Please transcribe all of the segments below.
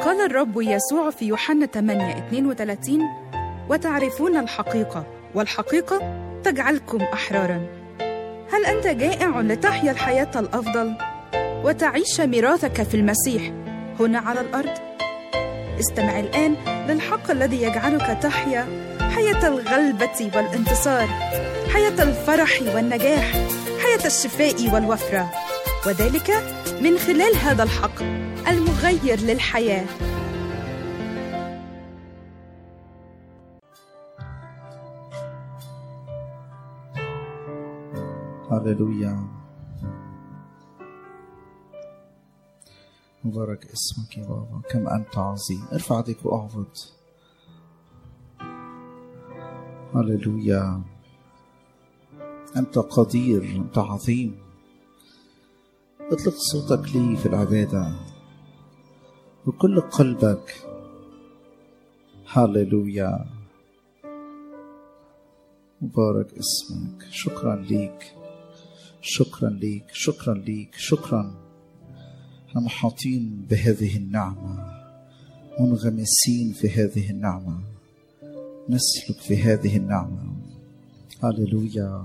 قال الرب يسوع في يوحنا 8 32 وتعرفون الحقيقة والحقيقة تجعلكم أحرارا هل أنت جائع لتحيا الحياة الأفضل وتعيش ميراثك في المسيح هنا على الأرض؟ استمع الآن للحق الذي يجعلك تحيا حياة الغلبة والانتصار حياة الفرح والنجاح حياة الشفاء والوفرة وذلك من خلال هذا الحق المغير للحياه هللويا مبارك اسمك يا بابا كم أنت عظيم ارفع ايديك واعبد هللويا أنت قدير أنت عظيم اطلق صوتك لي في العبادة بكل قلبك هللويا مبارك اسمك شكرا ليك شكرا ليك شكرا ليك شكرا احنا محاطين بهذه النعمة منغمسين في هذه النعمة نسلك في هذه النعمة هللويا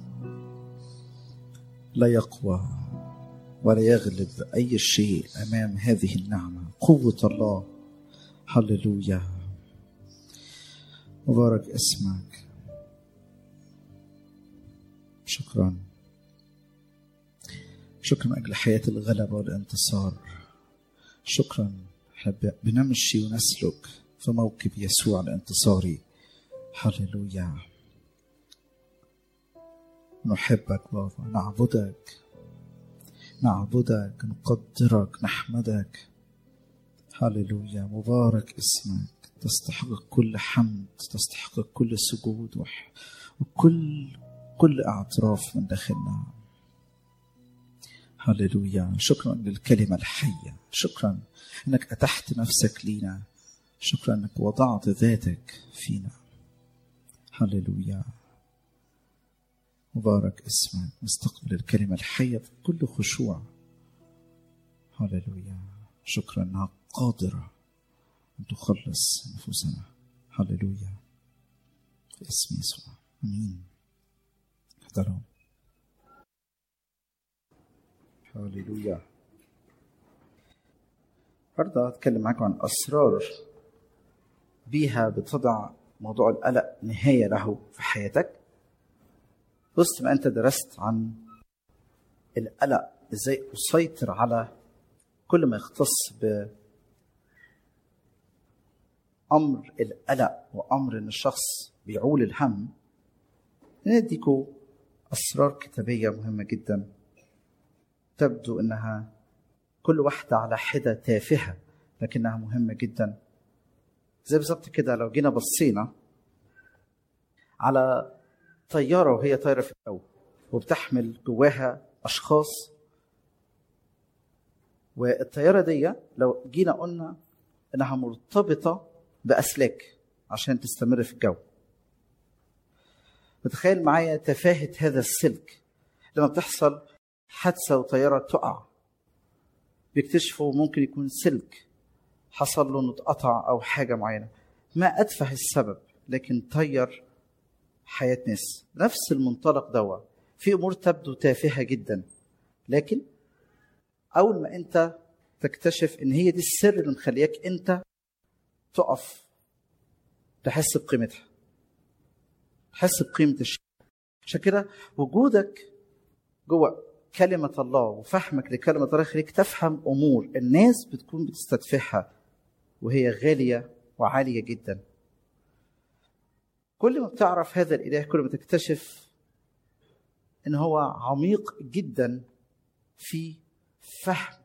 لا يقوى ولا يغلب أي شيء أمام هذه النعمة قوة الله هللويا مبارك اسمك شكرا شكرا من أجل حياة الغلبة والانتصار شكرا بنمشي ونسلك في موكب يسوع الانتصاري هللويا نحبك بابا نعبدك نعبدك نقدرك نحمدك هللويا مبارك اسمك تستحق كل حمد تستحق كل سجود وكل كل اعتراف من داخلنا هللويا شكرا للكلمة الحية شكرا انك اتحت نفسك لينا شكرا انك وضعت ذاتك فينا هللويا مبارك اسمك نستقبل الكلمة الحية بكل خشوع هللويا شكرا انها قادرة ان تخلص نفوسنا هللويا في اسم يسوع امين احضروا هللويا النهارده هتكلم معاكم عن اسرار بيها بتضع موضوع القلق نهايه له في حياتك وسط ما انت درست عن القلق ازاي اسيطر على كل ما يختص ب امر القلق وامر ان الشخص بيعول الهم نديكوا اسرار كتابيه مهمه جدا تبدو انها كل واحده على حده تافهه لكنها مهمه جدا زي بالظبط كده لو جينا بصينا على طياره وهي طايره في الجو وبتحمل جواها اشخاص والطياره دي لو جينا قلنا انها مرتبطه باسلاك عشان تستمر في الجو وتخيل معايا تفاهه هذا السلك لما بتحصل حادثه وطياره تقع بيكتشفوا ممكن يكون سلك حصل له انه اتقطع او حاجه معينه ما اتفه السبب لكن طير حياه ناس نفس المنطلق دوا في امور تبدو تافهه جدا لكن اول ما انت تكتشف ان هي دي السر اللي مخلياك انت تقف تحس بقيمتها تحس بقيمه الشيء عشان كده وجودك جوه كلمة الله وفهمك لكلمة الله يخليك تفهم أمور الناس بتكون بتستدفعها وهي غالية وعالية جدا كل ما بتعرف هذا الإله كل ما تكتشف إن هو عميق جدا في فهم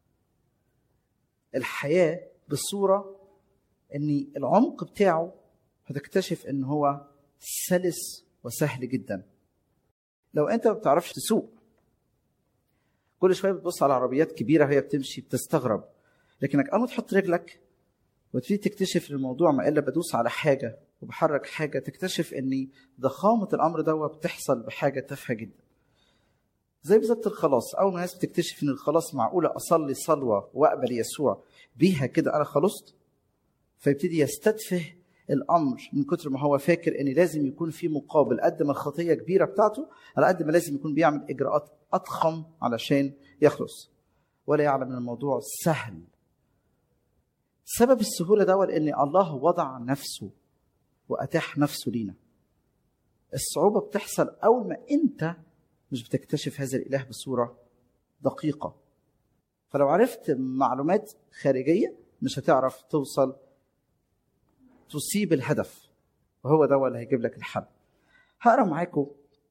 الحياة بصورة إن العمق بتاعه هتكتشف إن هو سلس وسهل جدا لو أنت ما بتعرفش تسوق كل شويه بتبص على عربيات كبيره وهي بتمشي بتستغرب لكنك اول ما تحط رجلك وتبتدي تكتشف الموضوع ما الا بدوس على حاجه وبحرك حاجه تكتشف ان ضخامه الامر ده بتحصل بحاجه تافهه جدا زي بالظبط الخلاص اول ما الناس بتكتشف ان الخلاص معقوله اصلي صلوه واقبل يسوع بيها كده انا خلصت فيبتدي يستتفه الامر من كتر ما هو فاكر ان لازم يكون في مقابل قد ما الخطيه كبيره بتاعته على قد ما لازم يكون بيعمل اجراءات اضخم علشان يخلص ولا يعلم ان الموضوع سهل سبب السهوله ده لان الله وضع نفسه واتاح نفسه لينا الصعوبه بتحصل اول ما انت مش بتكتشف هذا الاله بصوره دقيقه فلو عرفت معلومات خارجيه مش هتعرف توصل تصيب الهدف وهو ده اللي هيجيب لك الحل هقرا معاكم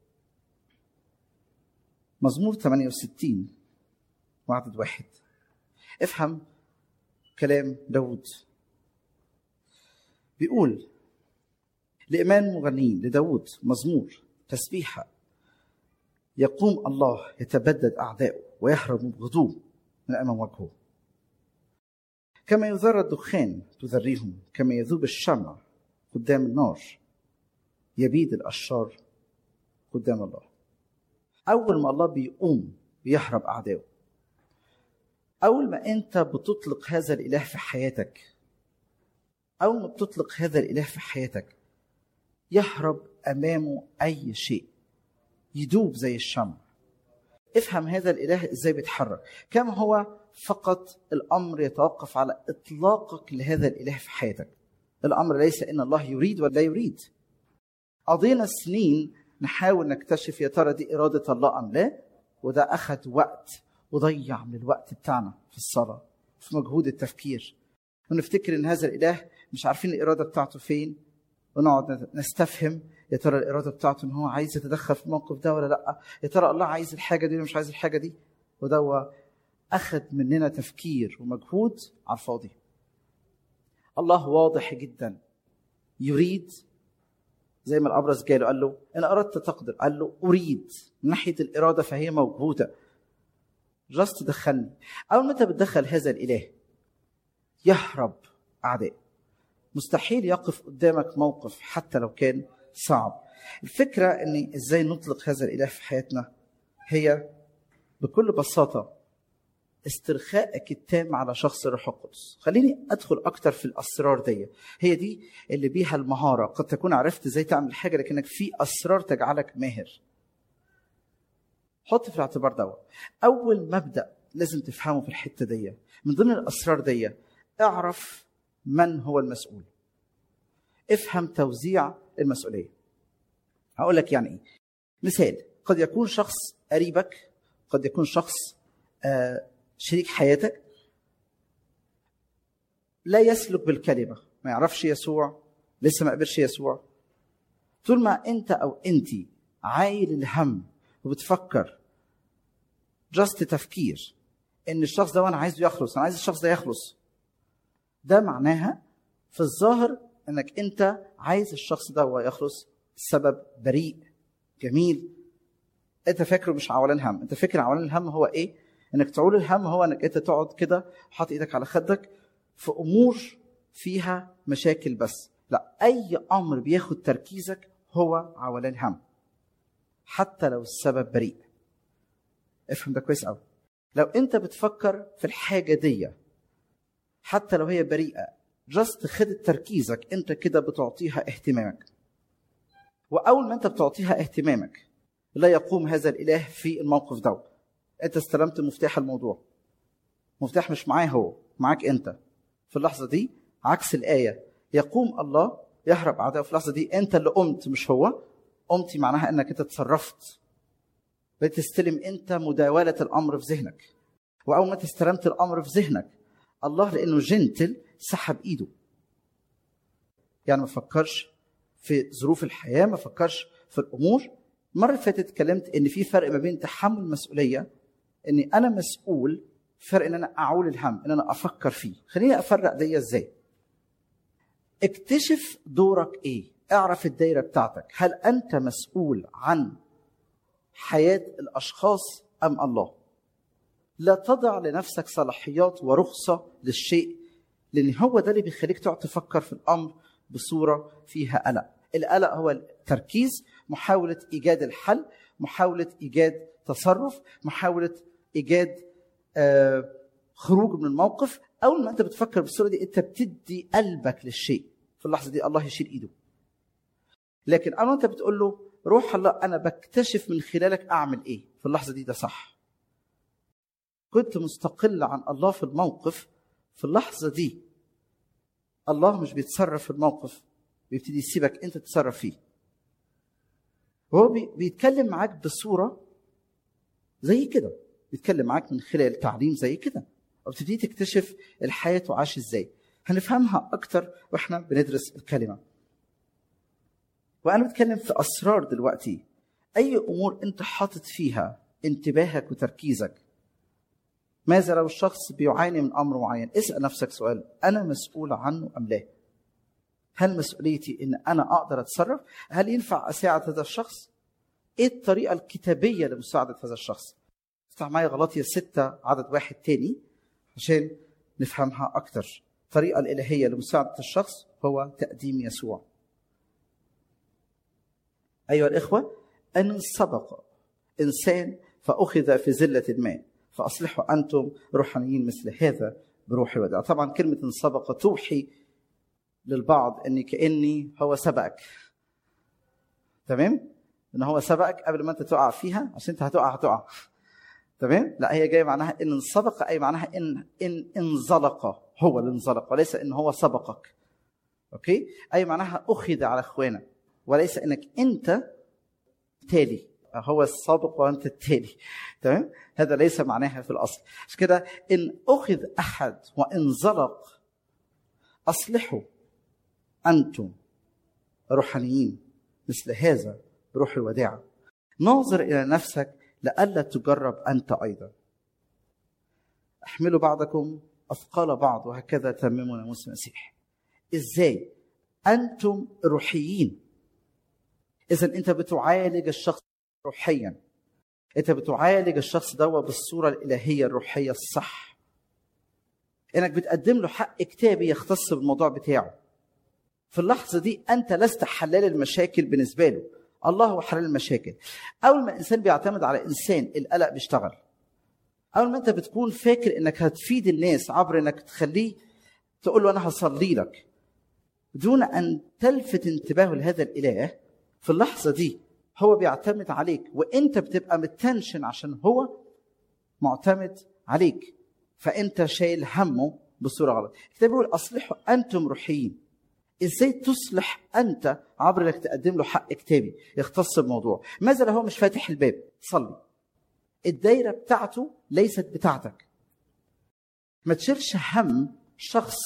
مزمور 68 وعدد واحد افهم كلام داود بيقول لإيمان مغنيين لداود مزمور تسبيحة يقوم الله يتبدد أعدائه ويهرب مبغضوه من أمام وجهه كما يذر الدخان تذريهم كما يذوب الشمع قدام النار يبيد الأشرار قدام الله أول ما الله بيقوم بيهرب أعدائه أول ما أنت بتطلق هذا الإله في حياتك أول ما بتطلق هذا الإله في حياتك يهرب أمامه أي شيء يدوب زي الشمع افهم هذا الإله إزاي بيتحرك كم هو فقط الأمر يتوقف على إطلاقك لهذا الإله في حياتك الأمر ليس إن الله يريد ولا يريد قضينا سنين نحاول نكتشف يا ترى دي إرادة الله أم لا وده أخذ وقت وضيع من الوقت بتاعنا في الصلاة في مجهود التفكير ونفتكر ان هذا الاله مش عارفين الاراده بتاعته فين ونقعد نستفهم يا ترى الاراده بتاعته ان هو عايز يتدخل في الموقف ده ولا لا يا ترى الله عايز الحاجه دي ولا مش عايز الحاجه دي وده اخذ مننا تفكير ومجهود على الفاضي الله واضح جدا يريد زي ما الابرز جاله قال له ان اردت تقدر قال له اريد من ناحيه الاراده فهي موجوده جاست دخلني اول ما انت بتدخل هذا الاله يهرب اعداء مستحيل يقف قدامك موقف حتى لو كان صعب الفكره ان ازاي نطلق هذا الاله في حياتنا هي بكل بساطه استرخائك التام على شخص الروح القدس خليني ادخل اكتر في الاسرار دي هي دي اللي بيها المهاره قد تكون عرفت ازاي تعمل حاجه لكنك في اسرار تجعلك ماهر حط في الاعتبار دوت اول مبدا لازم تفهمه في الحته دي من ضمن الاسرار دي اعرف من هو المسؤول افهم توزيع المسؤوليه هقول لك يعني ايه مثال قد يكون شخص قريبك قد يكون شخص آه شريك حياتك لا يسلك بالكلمه ما يعرفش يسوع لسه ما قبلش يسوع طول ما انت او انت عايل الهم وبتفكر جاست تفكير ان الشخص ده انا عايزه يخلص انا عايز الشخص ده يخلص ده معناها في الظاهر انك انت عايز الشخص ده هو يخلص السبب بريء جميل انت فاكره مش عولان هم انت فاكر عولان الهم هو ايه انك تعول الهم هو انك انت تقعد كده حاطط ايدك على خدك في امور فيها مشاكل بس لا اي امر بياخد تركيزك هو عولان هم حتى لو السبب بريء افهم ده كويس قوي لو انت بتفكر في الحاجه دي حتى لو هي بريئه جاست خدت تركيزك انت كده بتعطيها اهتمامك واول ما انت بتعطيها اهتمامك لا يقوم هذا الاله في الموقف ده انت استلمت مفتاح الموضوع مفتاح مش معاه هو معاك انت في اللحظه دي عكس الايه يقوم الله يهرب اعدائه في اللحظه دي انت اللي قمت مش هو قمتي معناها انك انت اتصرفت بتستلم انت مداوله الامر في ذهنك واول ما تستلمت الامر في ذهنك الله لانه جنتل سحب ايده يعني ما فكرش في ظروف الحياه ما فكرش في الامور المره اللي فاتت اتكلمت ان في فرق ما بين تحمل المسؤوليه اني انا مسؤول فرق ان انا اعول الهم ان انا افكر فيه خليني افرق دي ازاي اكتشف دورك ايه اعرف الدايره بتاعتك هل انت مسؤول عن حياه الاشخاص ام الله لا تضع لنفسك صلاحيات ورخصه للشيء لان هو ده اللي بيخليك تقعد تفكر في الامر بصوره فيها قلق القلق هو التركيز محاوله ايجاد الحل محاوله ايجاد تصرف محاوله ايجاد آه، خروج من الموقف اول ما انت بتفكر بالصوره دي انت بتدي قلبك للشيء في اللحظه دي الله يشيل ايده لكن اول ما انت بتقول له روح الله انا بكتشف من خلالك اعمل ايه في اللحظه دي ده صح كنت مستقل عن الله في الموقف في اللحظه دي الله مش بيتصرف في الموقف بيبتدي يسيبك انت تتصرف فيه وهو بي- بيتكلم معاك بصوره زي كده بيتكلم معاك من خلال تعليم زي كده وبتبتدي تكتشف الحياه وعاش ازاي هنفهمها اكتر واحنا بندرس الكلمه وانا بتكلم في اسرار دلوقتي اي امور انت حاطط فيها انتباهك وتركيزك ماذا لو الشخص بيعاني من امر معين اسال نفسك سؤال انا مسؤول عنه ام لا هل مسؤوليتي ان انا اقدر اتصرف هل ينفع اساعد هذا الشخص ايه الطريقه الكتابيه لمساعده هذا الشخص افتح معايا غلطية ستة عدد واحد تاني عشان نفهمها أكتر الطريقة الإلهية لمساعدة الشخص هو تقديم يسوع أيها الإخوة أن سبق إنسان فأخذ في زلة ما فأصلحوا أنتم روحانيين مثل هذا بروح وداع طبعا كلمة إن سبق توحي للبعض أني كأني هو سبقك تمام؟ ان هو سبقك قبل ما انت تقع فيها عشان انت هتقع هتقع تمام لا هي جايه معناها ان سبق اي معناها ان ان انزلق هو اللي انزلق وليس ان هو سبقك اوكي اي معناها اخذ على اخوانا وليس انك انت تالي هو السابق وانت التالي تمام هذا ليس معناها في الاصل عشان كده ان اخذ احد وانزلق اصلحوا انتم روحانيين مثل هذا بروح الوداعة ناظر إلى نفسك لئلا تجرب أنت أيضا احملوا بعضكم أثقال بعض وهكذا تمموا ناموس المسيح إزاي أنتم روحيين إذا أنت بتعالج الشخص روحيا أنت بتعالج الشخص ده بالصورة الإلهية الروحية الصح إنك بتقدم له حق كتابي يختص بالموضوع بتاعه في اللحظة دي أنت لست حلال المشاكل بالنسبة له الله هو حلال المشاكل أول ما الإنسان بيعتمد على إنسان القلق بيشتغل أول ما أنت بتكون فاكر إنك هتفيد الناس عبر إنك تخليه تقول له أنا هصلي لك دون أن تلفت انتباهه لهذا الإله في اللحظة دي هو بيعتمد عليك وأنت بتبقى متنشن عشان هو معتمد عليك فأنت شايل همه بصورة غلط الكتاب بيقول أصلحوا أنتم روحيين ازاي تصلح انت عبر انك تقدم له حق كتابي يختص بموضوع ماذا لو هو مش فاتح الباب صلي الدايره بتاعته ليست بتاعتك ما تشيلش هم شخص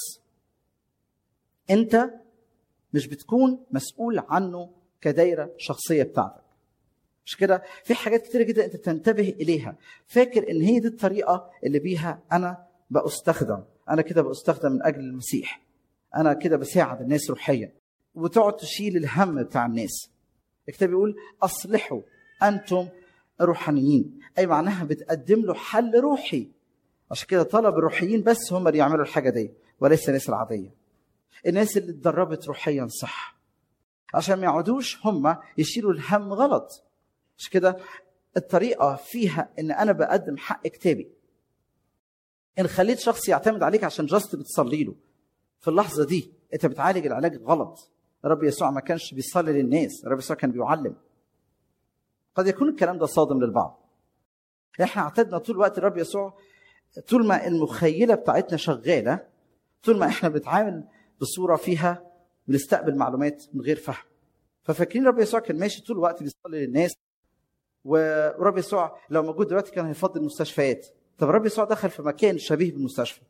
انت مش بتكون مسؤول عنه كدايره شخصيه بتاعتك مش كده في حاجات كتير جدا انت تنتبه اليها فاكر ان هي دي الطريقه اللي بيها انا بستخدم انا كده بستخدم من اجل المسيح انا كده بساعد الناس روحيا وتقعد تشيل الهم بتاع الناس الكتاب بيقول اصلحوا انتم روحانيين اي معناها بتقدم له حل روحي عشان كده طلب الروحيين بس هم اللي يعملوا الحاجه دي وليس الناس العاديه الناس اللي اتدربت روحيا صح عشان ما يقعدوش هم يشيلوا الهم غلط مش كده الطريقه فيها ان انا بقدم حق كتابي ان خليت شخص يعتمد عليك عشان جاست بتصلي له في اللحظه دي انت بتعالج العلاج غلط الرب يسوع ما كانش بيصلي للناس الرب يسوع كان بيعلم قد يكون الكلام ده صادم للبعض احنا اعتدنا طول الوقت الرب يسوع طول ما المخيله بتاعتنا شغاله طول ما احنا بنتعامل بصوره فيها بنستقبل معلومات من غير فهم ففاكرين الرب يسوع كان ماشي طول الوقت بيصلي للناس والرب يسوع لو موجود دلوقتي كان هيفضل المستشفيات طب الرب يسوع دخل في مكان شبيه بالمستشفى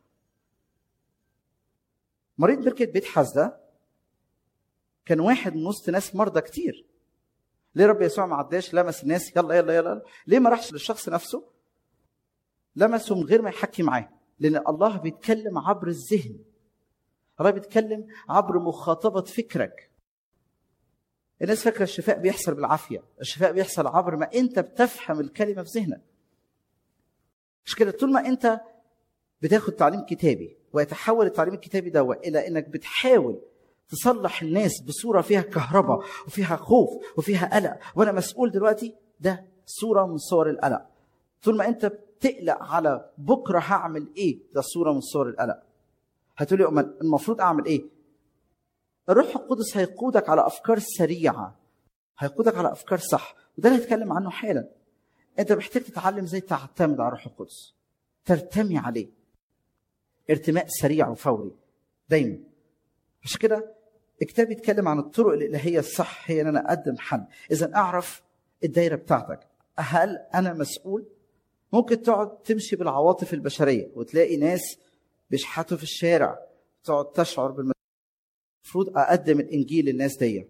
مريض بركة بيت حزدة كان واحد من وسط ناس مرضى كتير ليه رب يسوع ما عداش لمس الناس يلا يلا يلا ليه ما راحش للشخص نفسه لمسه من غير ما يحكي معاه لان الله بيتكلم عبر الذهن الله بيتكلم عبر مخاطبة فكرك الناس فاكرة الشفاء بيحصل بالعافية الشفاء بيحصل عبر ما انت بتفهم الكلمة في ذهنك مش كده طول ما انت بتاخد تعليم كتابي ويتحول التعليم الكتابي ده الى انك بتحاول تصلح الناس بصوره فيها كهرباء وفيها خوف وفيها قلق وانا مسؤول دلوقتي ده صوره من صور القلق طول ما انت بتقلق على بكره هعمل ايه ده صوره من صور القلق هتقولي أمال المفروض اعمل ايه الروح القدس هيقودك على افكار سريعه هيقودك على افكار صح وده اللي هتكلم عنه حالا انت محتاج تتعلم ازاي تعتمد على الروح القدس ترتمي عليه ارتماء سريع وفوري دايما عشان كده الكتاب بيتكلم عن الطرق الالهيه الصح هي ان انا اقدم حل اذا اعرف الدايره بتاعتك هل انا مسؤول ممكن تقعد تمشي بالعواطف البشريه وتلاقي ناس بيشحتوا في الشارع تقعد تشعر بالمسؤوليه المفروض اقدم الانجيل للناس دي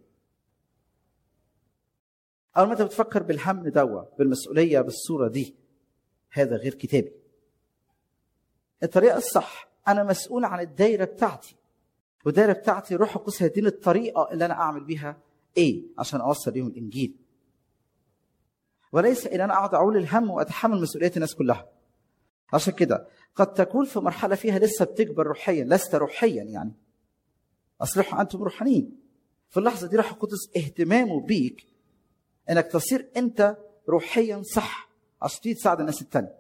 اول ما انت بتفكر بالهم دوا بالمسؤوليه بالصوره دي هذا غير كتابي الطريقه الصح انا مسؤول عن الدايره بتاعتي والدايره بتاعتي روح القدس هيديني الطريقه اللي انا اعمل بيها ايه عشان اوصل ليهم الانجيل وليس ان انا اقعد اعول الهم واتحمل مسؤوليه الناس كلها عشان كده قد تكون في مرحله فيها لسه بتكبر روحيا لست روحيا يعني اصلحوا انتم روحانيين في اللحظه دي روح القدس اهتمامه بيك انك تصير انت روحيا صح عشان تبتدي تساعد الناس التانية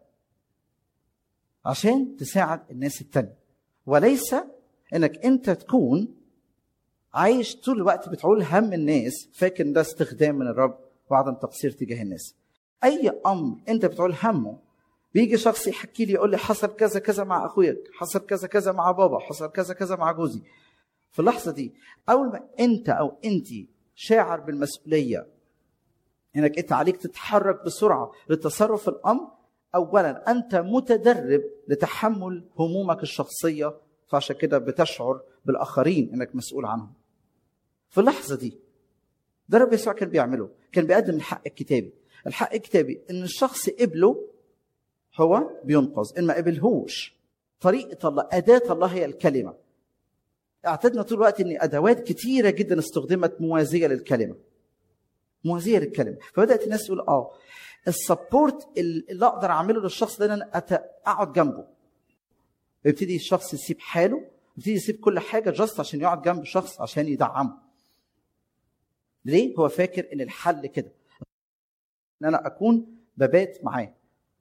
عشان تساعد الناس التانية وليس انك انت تكون عايش طول الوقت بتعول هم الناس فاكر ان ده استخدام من الرب وعدم تقصير تجاه الناس اي امر انت بتعول همه بيجي شخص يحكي لي يقول لي حصل كذا كذا مع اخويا حصل كذا كذا مع بابا حصل كذا كذا مع جوزي في اللحظه دي اول ما انت او انت شاعر بالمسؤوليه انك انت عليك تتحرك بسرعه لتصرف الامر اولا انت متدرب لتحمل همومك الشخصيه فعشان كده بتشعر بالاخرين انك مسؤول عنهم في اللحظه دي ده رب يسوع كان بيعمله كان بيقدم الحق الكتابي الحق الكتابي ان الشخص قبله هو بينقذ ان ما قبلهوش طريقه الله اداه الله هي الكلمه اعتدنا طول الوقت ان ادوات كتيره جدا استخدمت موازيه للكلمه موازيه للكلمه فبدات الناس تقول اه السبورت اللي اقدر اعمله للشخص ده ان انا اقعد جنبه يبتدي الشخص يسيب حاله يبتدي يسيب كل حاجه جاست عشان يقعد جنب شخص عشان يدعمه ليه هو فاكر ان الحل كده ان انا اكون ببات معاه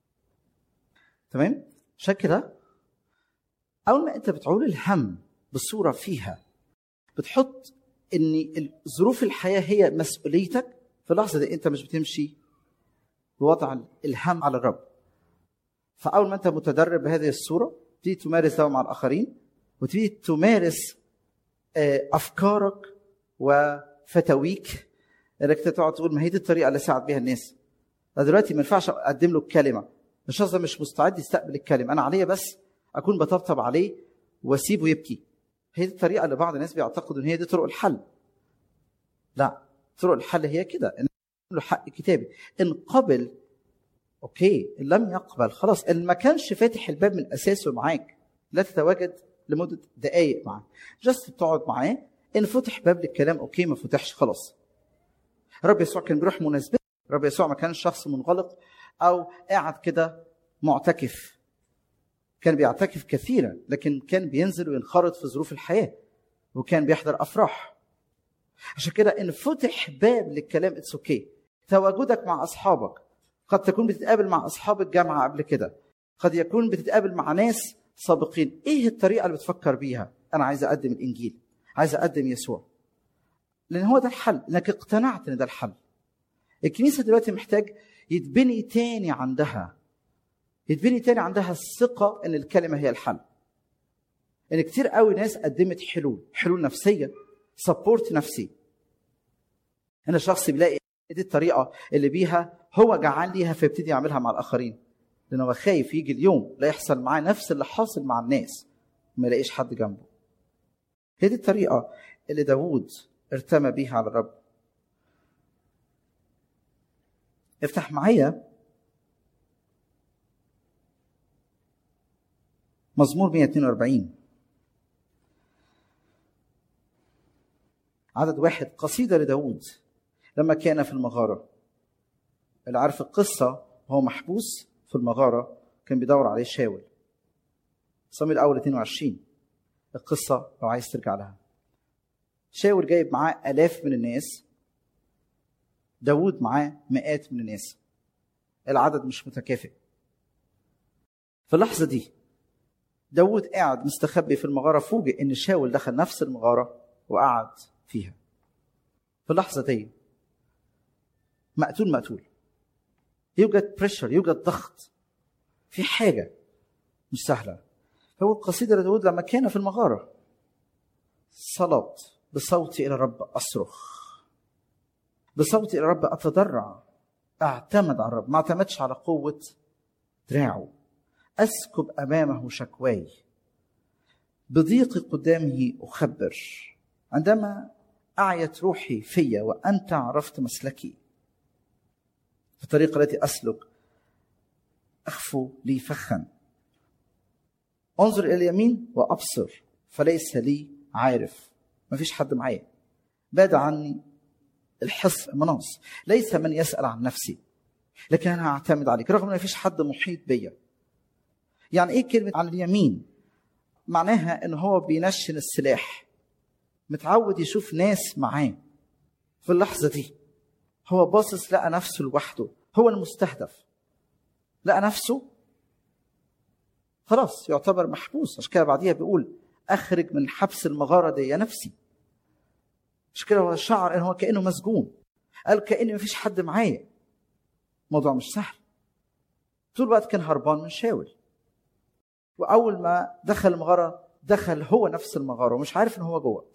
تمام عشان كده اول ما انت بتعول الهم بصوره فيها بتحط ان ظروف الحياه هي مسؤوليتك في اللحظه دي انت مش بتمشي بوضع الهم على الرب فاول ما انت متدرب بهذه الصوره تبتدي تمارس ده مع الاخرين وتبتدي تمارس افكارك وفتاويك انك تقعد تقول ما هي دي الطريقه اللي اساعد بيها الناس انا دلوقتي ما ينفعش اقدم له الكلمه الشخص ده مش مستعد يستقبل الكلمه انا عليا بس اكون بطبطب عليه واسيبه يبكي هي دي الطريقه اللي بعض الناس بيعتقدوا ان هي دي طرق الحل لا طرق الحل هي كده ان له حق كتابي ان قبل اوكي ان لم يقبل خلاص ان ما كانش فاتح الباب من اساسه معاك لا تتواجد لمده دقائق معاه جست بتقعد معاه ان فتح باب للكلام اوكي ما فتحش خلاص رب يسوع كان بيروح مناسبات رب يسوع ما كانش شخص منغلق او قاعد كده معتكف كان بيعتكف كثيرا لكن كان بينزل وينخرط في ظروف الحياه وكان بيحضر افراح عشان كده ان فتح باب للكلام اتس اوكي تواجدك مع اصحابك قد تكون بتتقابل مع اصحاب الجامعه قبل كده قد يكون بتتقابل مع ناس سابقين ايه الطريقه اللي بتفكر بيها انا عايز اقدم الانجيل عايز اقدم يسوع لان هو ده الحل انك اقتنعت ان ده الحل الكنيسه دلوقتي محتاج يتبني تاني عندها يتبني تاني عندها الثقه ان الكلمه هي الحل ان كتير قوي ناس قدمت حلول حلول نفسيه سبورت نفسي هنا الشخص بيلاقي دي الطريقه اللي بيها هو جعان ليها فيبتدي يعملها مع الاخرين لان هو خايف يجي اليوم لا يحصل معاه نفس اللي حاصل مع الناس ما يلاقيش حد جنبه هي دي الطريقه اللي داوود ارتمى بيها على الرب افتح معايا مزمور 142 عدد واحد قصيدة لداود لما كان في المغارة اللي عارف القصة هو محبوس في المغارة كان بيدور عليه شاول صمي الأول 22 القصة لو عايز ترجع لها شاول جايب معاه آلاف من الناس داود معاه مئات من الناس العدد مش متكافئ في اللحظه دي داود قاعد مستخبي في المغاره فوجئ ان شاول دخل نفس المغاره وقعد فيها في اللحظه دي مقتول مقتول يوجد بريشر يوجد ضغط في حاجه مش سهله هو القصيده لداود لما كان في المغاره صلاه بصوتي الى الرب اصرخ بصوتي الى الرب اتضرع اعتمد على الرب ما اعتمدش على قوه دراعه اسكب امامه شكواي بضيق قدامه اخبر عندما اعيت روحي في وانت عرفت مسلكي في الطريقه التي اسلك اخفو لي فخا انظر الى اليمين وابصر فليس لي عارف ما فيش حد معايا باد عني الحص المناص ليس من يسال عن نفسي لكن انا هعتمد عليك رغم ان ما فيش حد محيط بيا يعني ايه كلمه عن اليمين معناها ان هو بينشن السلاح متعود يشوف ناس معاه في اللحظه دي هو باصص لقى نفسه لوحده هو المستهدف لقى نفسه خلاص يعتبر محبوس عشان كده بعديها بيقول اخرج من حبس المغاره دي يا نفسي مش كده هو شعر ان هو كانه مسجون قال كاني مفيش حد معايا موضوع مش سهل طول الوقت كان هربان من شاول واول ما دخل المغاره دخل هو نفس المغاره ومش عارف ان هو جوه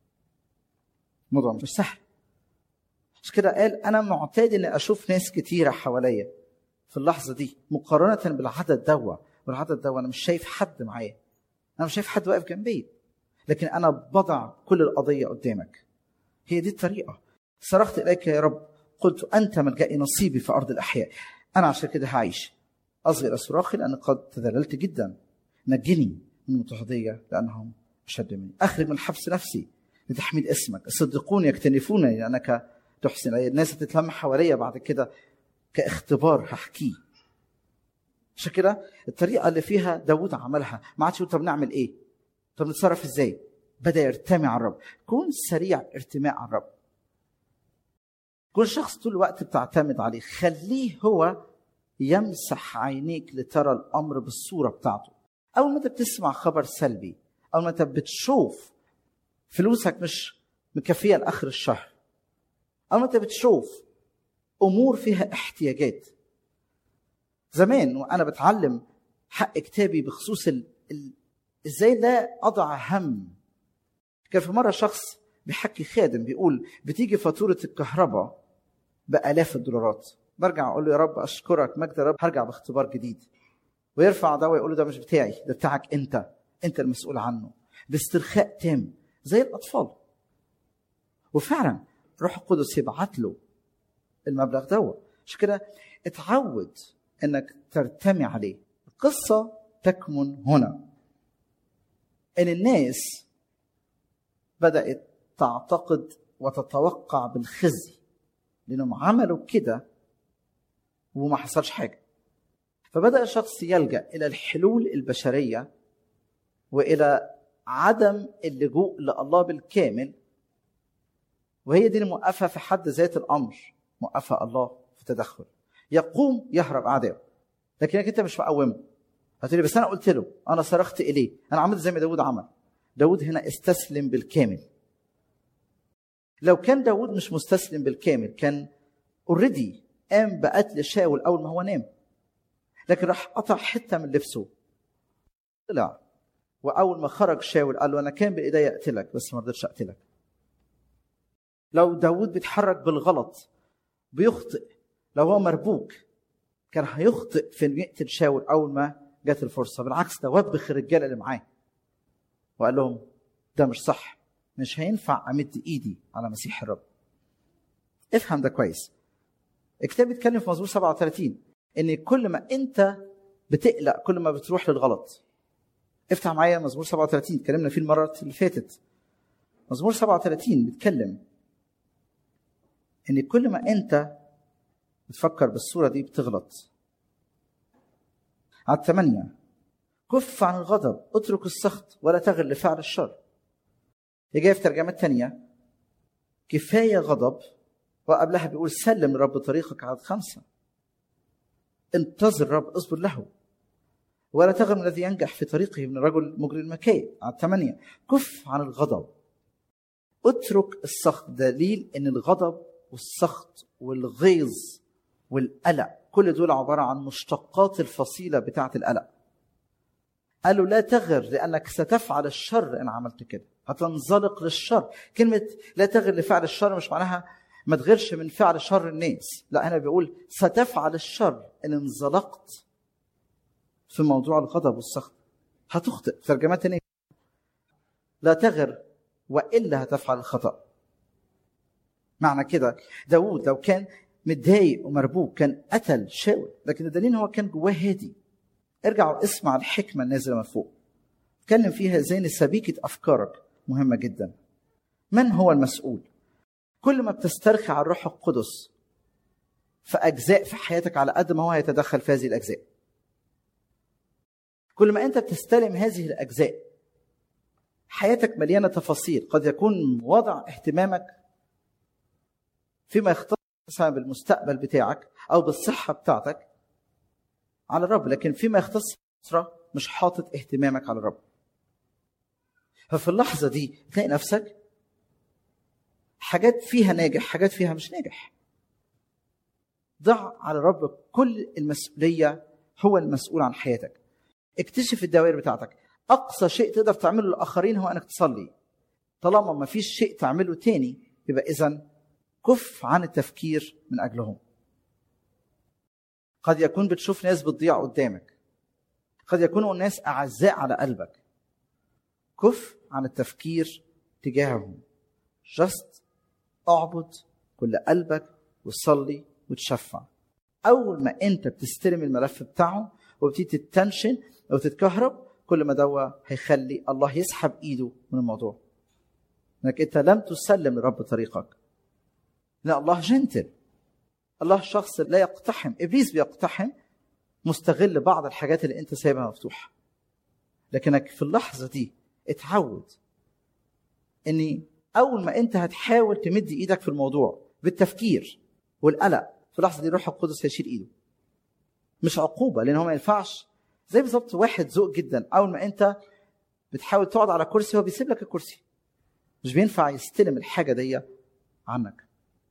الموضوع مش سهل مش كده قال انا معتاد اني اشوف ناس كتيره حواليا في اللحظه دي مقارنه بالعدد دوا والعدد دوا انا مش شايف حد معايا انا مش شايف حد واقف جنبي لكن انا بضع كل القضيه قدامك هي دي الطريقه صرخت اليك يا رب قلت انت ملجئي نصيبي في ارض الاحياء انا عشان كده هعيش اصغر صراخي لان قد تذللت جدا نجني من المضطهديه لانهم اشد مني اخرج من حبس نفسي لتحميد اسمك صدقوني يكتنفونني لانك تحسن الي الناس هتتلم حواليا بعد كده كاختبار هحكيه عشان كده الطريقه اللي فيها داوود عملها ما عادش يقول طب نعمل ايه طب نتصرف ازاي بدا يرتمي على الرب كون سريع ارتماء على الرب كل شخص طول الوقت بتعتمد عليه خليه هو يمسح عينيك لترى الامر بالصوره بتاعته اول ما انت بتسمع خبر سلبي اول ما انت بتشوف فلوسك مش مكفيه لاخر الشهر اول ما انت بتشوف امور فيها احتياجات زمان وانا بتعلم حق كتابي بخصوص ال... ال... ازاي لا اضع هم كان في مره شخص بيحكي خادم بيقول بتيجي فاتوره الكهرباء بالاف الدولارات برجع اقول له يا رب اشكرك مجد يا رب هرجع باختبار جديد ويرفع دواء يقول له ده مش بتاعي ده بتاعك انت انت المسؤول عنه باسترخاء تام زي الاطفال وفعلا روح القدس يبعت له المبلغ دوت عشان كده اتعود انك ترتمي عليه القصه تكمن هنا ان الناس بدات تعتقد وتتوقع بالخزي لانهم عملوا كده وما حصلش حاجه فبدا الشخص يلجا الى الحلول البشريه والى عدم اللجوء لله بالكامل وهي دي الموقفه في حد ذات الامر موقفه الله في التدخل يقوم يهرب اعدائه لكنك انت مش مقومه هتقولي بس انا قلت له انا صرخت اليه انا عملت زي ما داود عمل داود هنا استسلم بالكامل لو كان داود مش مستسلم بالكامل كان اوريدي قام بقتل شاول اول ما هو نام لكن راح قطع حته من لبسه طلع واول ما خرج شاول قال له انا كان بايدي اقتلك بس ما رضيتش اقتلك لو داود بيتحرك بالغلط بيخطئ لو هو مربوك كان هيخطئ في انه يقتل شاول اول ما جت الفرصه بالعكس ده وبخ الرجاله اللي معاه وقال لهم ده مش صح مش هينفع امد ايدي على مسيح الرب افهم ده كويس الكتاب بيتكلم في مزمور 37 ان كل ما انت بتقلق كل ما بتروح للغلط افتح معايا مزمور 37 اتكلمنا فيه المره اللي فاتت مزمور 37 بيتكلم ان كل ما انت بتفكر بالصوره دي بتغلط على الثمانية كف عن الغضب اترك السخط ولا تغل لفعل الشر جاي في ترجمة تانية كفاية غضب وقبلها بيقول سلم لرب طريقك عدد خمسة انتظر الرب اصبر له ولا تغم الذي ينجح في طريقه من الرجل مجري المكايد على ثمانية كف عن الغضب اترك السخط دليل ان الغضب والسخط والغيظ والقلق كل دول عبارة عن مشتقات الفصيلة بتاعة القلق قالوا لا تغر لأنك ستفعل الشر إن عملت كده هتنزلق للشر كلمة لا تغر لفعل الشر مش معناها ما تغيرش من فعل شر الناس لا هنا بيقول ستفعل الشر إن انزلقت في موضوع الغضب والسخط هتخطئ ترجمات تانية لا تغر وإلا هتفعل الخطأ معنى كده داود لو كان متضايق ومربوك كان قتل شاول لكن الدليل هو كان جواه هادي ارجع واسمع الحكمة النازلة من فوق اتكلم فيها زي سبيكة أفكارك مهمة جدا من هو المسؤول كل ما بتسترخي على الروح القدس في أجزاء في حياتك على قد ما هو هيتدخل في هذه الأجزاء كل ما أنت بتستلم هذه الأجزاء حياتك مليانة تفاصيل قد يكون وضع اهتمامك فيما يختص مثلا بالمستقبل بتاعك او بالصحه بتاعتك على الرب لكن فيما يختص بالاسره مش حاطط اهتمامك على الرب ففي اللحظه دي تلاقي نفسك حاجات فيها ناجح حاجات فيها مش ناجح ضع على الرب كل المسؤوليه هو المسؤول عن حياتك اكتشف الدوائر بتاعتك اقصى شيء تقدر تعمله للاخرين هو انك تصلي طالما ما فيش شيء تعمله تاني يبقى اذا كف عن التفكير من اجلهم قد يكون بتشوف ناس بتضيع قدامك قد يكونوا الناس اعزاء على قلبك كف عن التفكير تجاههم جست اعبد كل قلبك وصلي وتشفع اول ما انت بتستلم الملف بتاعه وبتبتدي تتنشن او تتكهرب كل ما دوا هيخلي الله يسحب ايده من الموضوع انك انت لم تسلم لرب طريقك لا الله جنتل الله شخص لا يقتحم ابليس بيقتحم مستغل بعض الحاجات اللي انت سايبها مفتوحه لكنك في اللحظه دي اتعود اني اول ما انت هتحاول تمد ايدك في الموضوع بالتفكير والقلق في اللحظه دي الروح القدس هيشيل ايده مش عقوبه لان هو ما ينفعش زي بالظبط واحد ذوق جدا اول ما انت بتحاول تقعد على كرسي هو بيسيب لك الكرسي مش بينفع يستلم الحاجه دي عنك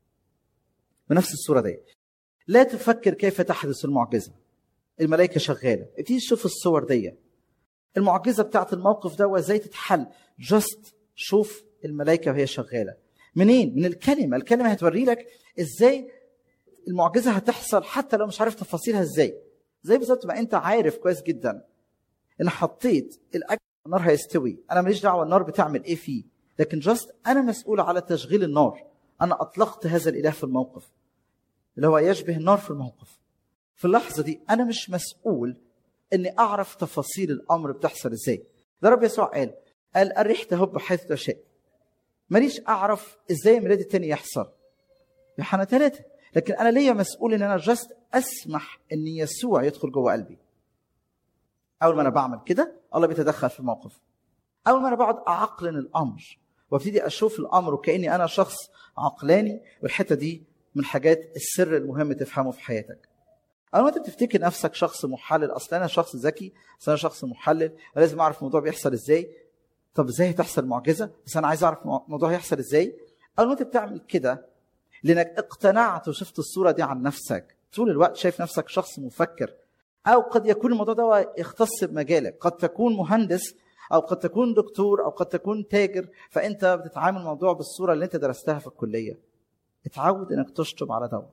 بنفس الصوره دي لا تفكر كيف تحدث المعجزه الملائكه شغاله ابتدي تشوف الصور دي المعجزه بتاعت الموقف ده ازاي تتحل جاست شوف الملائكه وهي شغاله منين من الكلمه الكلمه هتوري لك ازاي المعجزه هتحصل حتى لو مش عارف تفاصيلها ازاي زي بالظبط ما انت عارف كويس جدا ان حطيت الاكل النار هيستوي انا ماليش دعوه النار بتعمل ايه فيه لكن جاست انا مسؤول على تشغيل النار انا اطلقت هذا الاله في الموقف اللي هو يشبه النار في الموقف في اللحظه دي انا مش مسؤول اني اعرف تفاصيل الامر بتحصل ازاي ده رب يسوع قال قال الريح تهب حيث تشاء ماليش اعرف ازاي الميلاد التاني يحصل يوحنا ثلاثة لكن انا ليا مسؤول ان انا جاست اسمح ان يسوع يدخل جوه قلبي اول ما انا بعمل كده الله بيتدخل في الموقف اول ما انا بقعد اعقلن الامر وابتدي اشوف الامر وكاني انا شخص عقلاني والحته دي من حاجات السر المهم تفهمه في حياتك اول ما انت بتفتكر نفسك شخص محلل اصل انا شخص ذكي اصل انا شخص محلل لازم اعرف الموضوع بيحصل ازاي طب ازاي هتحصل معجزه بس انا عايز اعرف الموضوع هيحصل ازاي اول ما انت بتعمل كده لانك اقتنعت وشفت الصوره دي عن نفسك طول الوقت شايف نفسك شخص مفكر او قد يكون الموضوع ده يختص بمجالك قد تكون مهندس او قد تكون دكتور او قد تكون تاجر فانت بتتعامل الموضوع بالصوره اللي انت درستها في الكليه اتعود انك تشطب على ده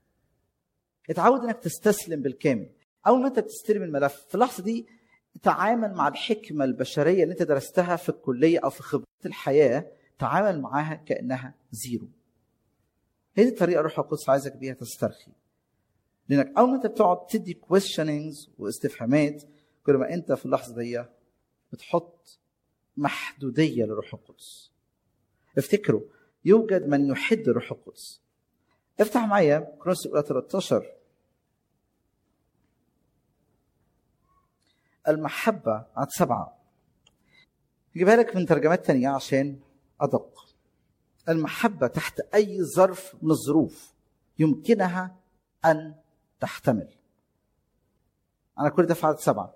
اتعود انك تستسلم بالكامل اول ما انت بتستلم الملف في اللحظه دي تعامل مع الحكمه البشريه اللي انت درستها في الكليه او في خبرات الحياه تعامل معاها كانها زيرو هي دي الطريقه الروح القدس عايزك بيها تسترخي لانك اول ما انت بتقعد تدي كويشنينجز واستفهامات كل ما انت في اللحظه دي بتحط محدوديه للروح القدس افتكروا يوجد من يحد الروح القدس افتح معايا كرونس الاولى 13 المحبة عد سبعة جيبها لك من ترجمات تانية عشان أدق المحبة تحت أي ظرف من الظروف يمكنها أن تحتمل على كل ده في عدد سبعه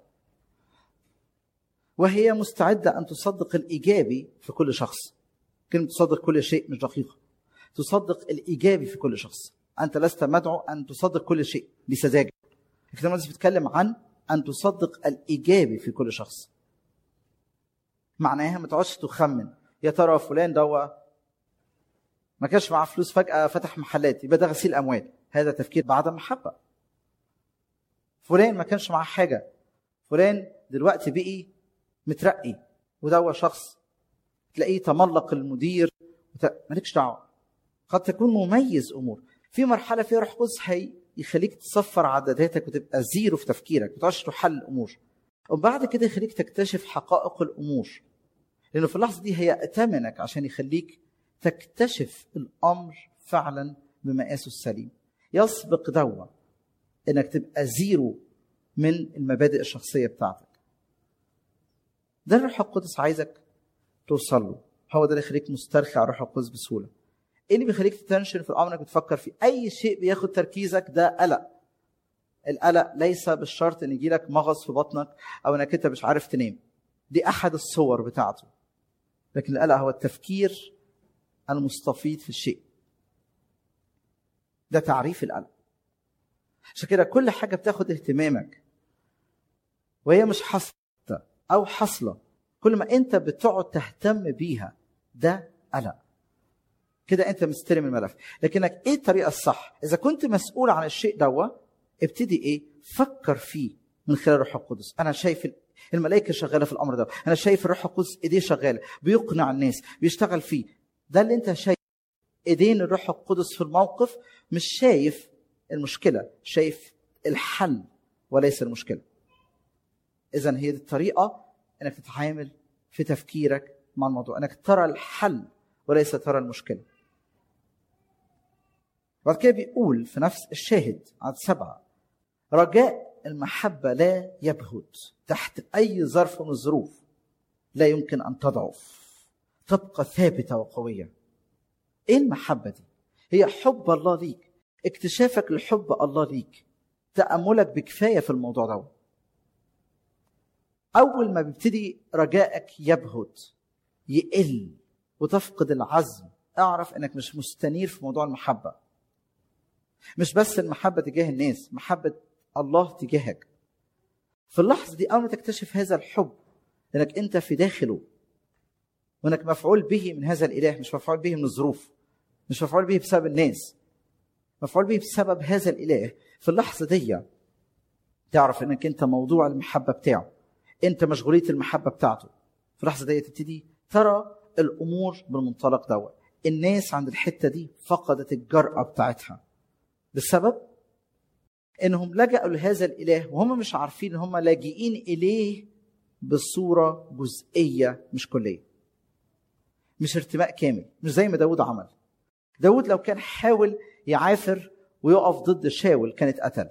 وهي مستعده ان تصدق الايجابي في كل شخص كلمه تصدق كل شيء مش دقيقه تصدق الايجابي في كل شخص انت لست مدعو ان تصدق كل شيء بسذاجه الكتاب المقدس بيتكلم عن ان تصدق الايجابي في كل شخص معناها ما تقعدش تخمن يا ترى فلان دوا ما كانش معاه فلوس فجاه فتح محلات يبقى ده غسيل اموال هذا تفكير بعدم محبه فلان ما كانش معاه حاجه فلان دلوقتي بقي مترقي ودوا شخص تلاقيه تملق المدير وت... مالكش دعوه قد تكون مميز امور في مرحله فيها روح قدس هي يخليك تصفر عدداتك وتبقى زيرو في تفكيرك ما تقعدش تحل الامور وبعد كده يخليك تكتشف حقائق الامور لانه في اللحظه دي هيأتمنك عشان يخليك تكتشف الامر فعلا بمقاسه السليم يسبق دوا انك تبقى زيرو من المبادئ الشخصيه بتاعتك ده الروح القدس عايزك توصل له هو ده اللي يخليك مسترخي على الروح القدس بسهوله ايه اللي بيخليك تتنشن في الامر انك بتفكر فيه اي شيء بياخد تركيزك ده قلق القلق ليس بالشرط ان يجيلك مغص في بطنك او انك انت مش عارف تنام دي احد الصور بتاعته لكن القلق هو التفكير المستفيض في الشيء ده تعريف القلق عشان كده كل حاجه بتاخد اهتمامك وهي مش حصلة او حصله كل ما انت بتقعد تهتم بيها ده قلق كده انت مستلم الملف لكنك ايه الطريقه الصح اذا كنت مسؤول عن الشيء دوا ابتدي ايه فكر فيه من خلال الروح القدس انا شايف الملائكه شغاله في الامر ده انا شايف الروح القدس ايديه شغاله بيقنع الناس بيشتغل فيه ده اللي انت شايف ايدين الروح القدس في الموقف مش شايف المشكله شايف الحل وليس المشكله اذا هي دي الطريقه انك تتعامل في تفكيرك مع الموضوع انك ترى الحل وليس ترى المشكله بعد كده بيقول في نفس الشاهد عدد سبعة رجاء المحبة لا يبهت تحت أي ظرف من الظروف لا يمكن أن تضعف تبقى ثابتة وقوية إيه المحبة دي؟ هي حب الله ليك اكتشافك لحب الله ليك تأملك بكفاية في الموضوع ده أول ما بيبتدي رجائك يبهت يقل وتفقد العزم اعرف انك مش مستنير في موضوع المحبه مش بس المحبه تجاه الناس محبه الله تجاهك في اللحظه دي اول ما تكتشف هذا الحب انك انت في داخله وانك مفعول به من هذا الاله مش مفعول به من الظروف مش مفعول به بسبب الناس مفعول به بسبب هذا الاله في اللحظه دي تعرف انك انت موضوع المحبه بتاعه انت مشغوليه المحبه بتاعته في اللحظه دي تبتدي ترى الامور بالمنطلق دوت الناس عند الحته دي فقدت الجرأه بتاعتها بسبب انهم لجأوا لهذا الاله وهم مش عارفين ان هم لاجئين اليه بصوره جزئيه مش كليه مش ارتماء كامل مش زي ما داود عمل داود لو كان حاول يعافر ويقف ضد شاول كان اتقتل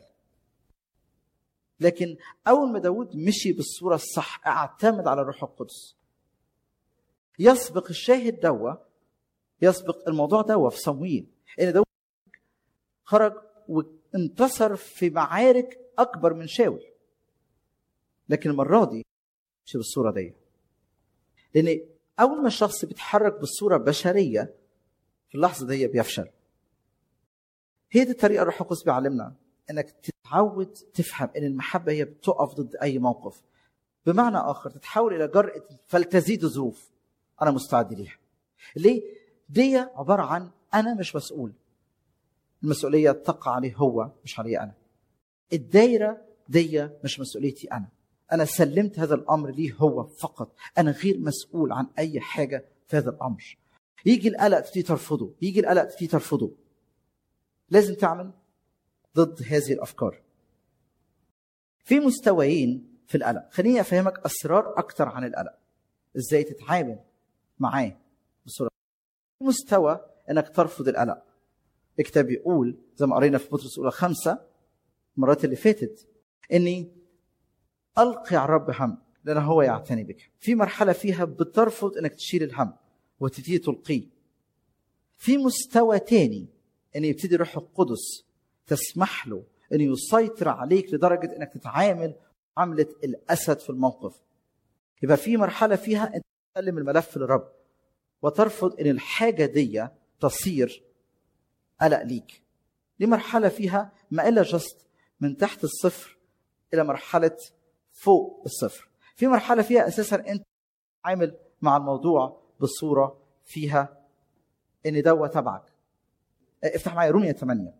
لكن اول ما داود مشي بالصوره الصح اعتمد على الروح القدس يسبق الشاهد دوا يسبق الموضوع دوا في صمويل ان داود خرج وانتصر في معارك اكبر من شاول لكن المره دي مش بالصوره دي لان اول ما الشخص بيتحرك بالصوره بشريه في اللحظه دي بيفشل هي دي الطريقه الروح القدس بيعلمنا انك تتعود تفهم ان المحبه هي بتقف ضد اي موقف بمعنى اخر تتحول الى جرأه فلتزيد ظروف انا مستعد ليها ليه دي عباره عن انا مش مسؤول المسؤوليه تقع عليه هو مش علي انا الدايره دي مش مسؤوليتي انا انا سلمت هذا الامر ليه هو فقط انا غير مسؤول عن اي حاجه في هذا الامر يجي القلق تبتدي ترفضه يجي القلق تبتدي ترفضه لازم تعمل ضد هذه الافكار في مستويين في القلق خليني افهمك اسرار اكتر عن القلق ازاي تتعامل معاه بصوره مستوى انك ترفض القلق الكتاب بيقول زي ما قرينا في بطرس الاولى خمسه المرات اللي فاتت اني القي على الرب هم لان هو يعتني بك في مرحله فيها بترفض انك تشيل الهم وتبتدي تلقيه في مستوى تاني ان يبتدي الروح القدس تسمح له انه يسيطر عليك لدرجه انك تتعامل معامله الاسد في الموقف يبقى في مرحله فيها انت تسلم الملف للرب وترفض ان الحاجه دي تصير قلق ليك دي مرحله فيها ما الا جست من تحت الصفر الى مرحله فوق الصفر في مرحله فيها اساسا انت عامل مع الموضوع بصوره فيها ان دوا تبعك افتح معايا رومية 8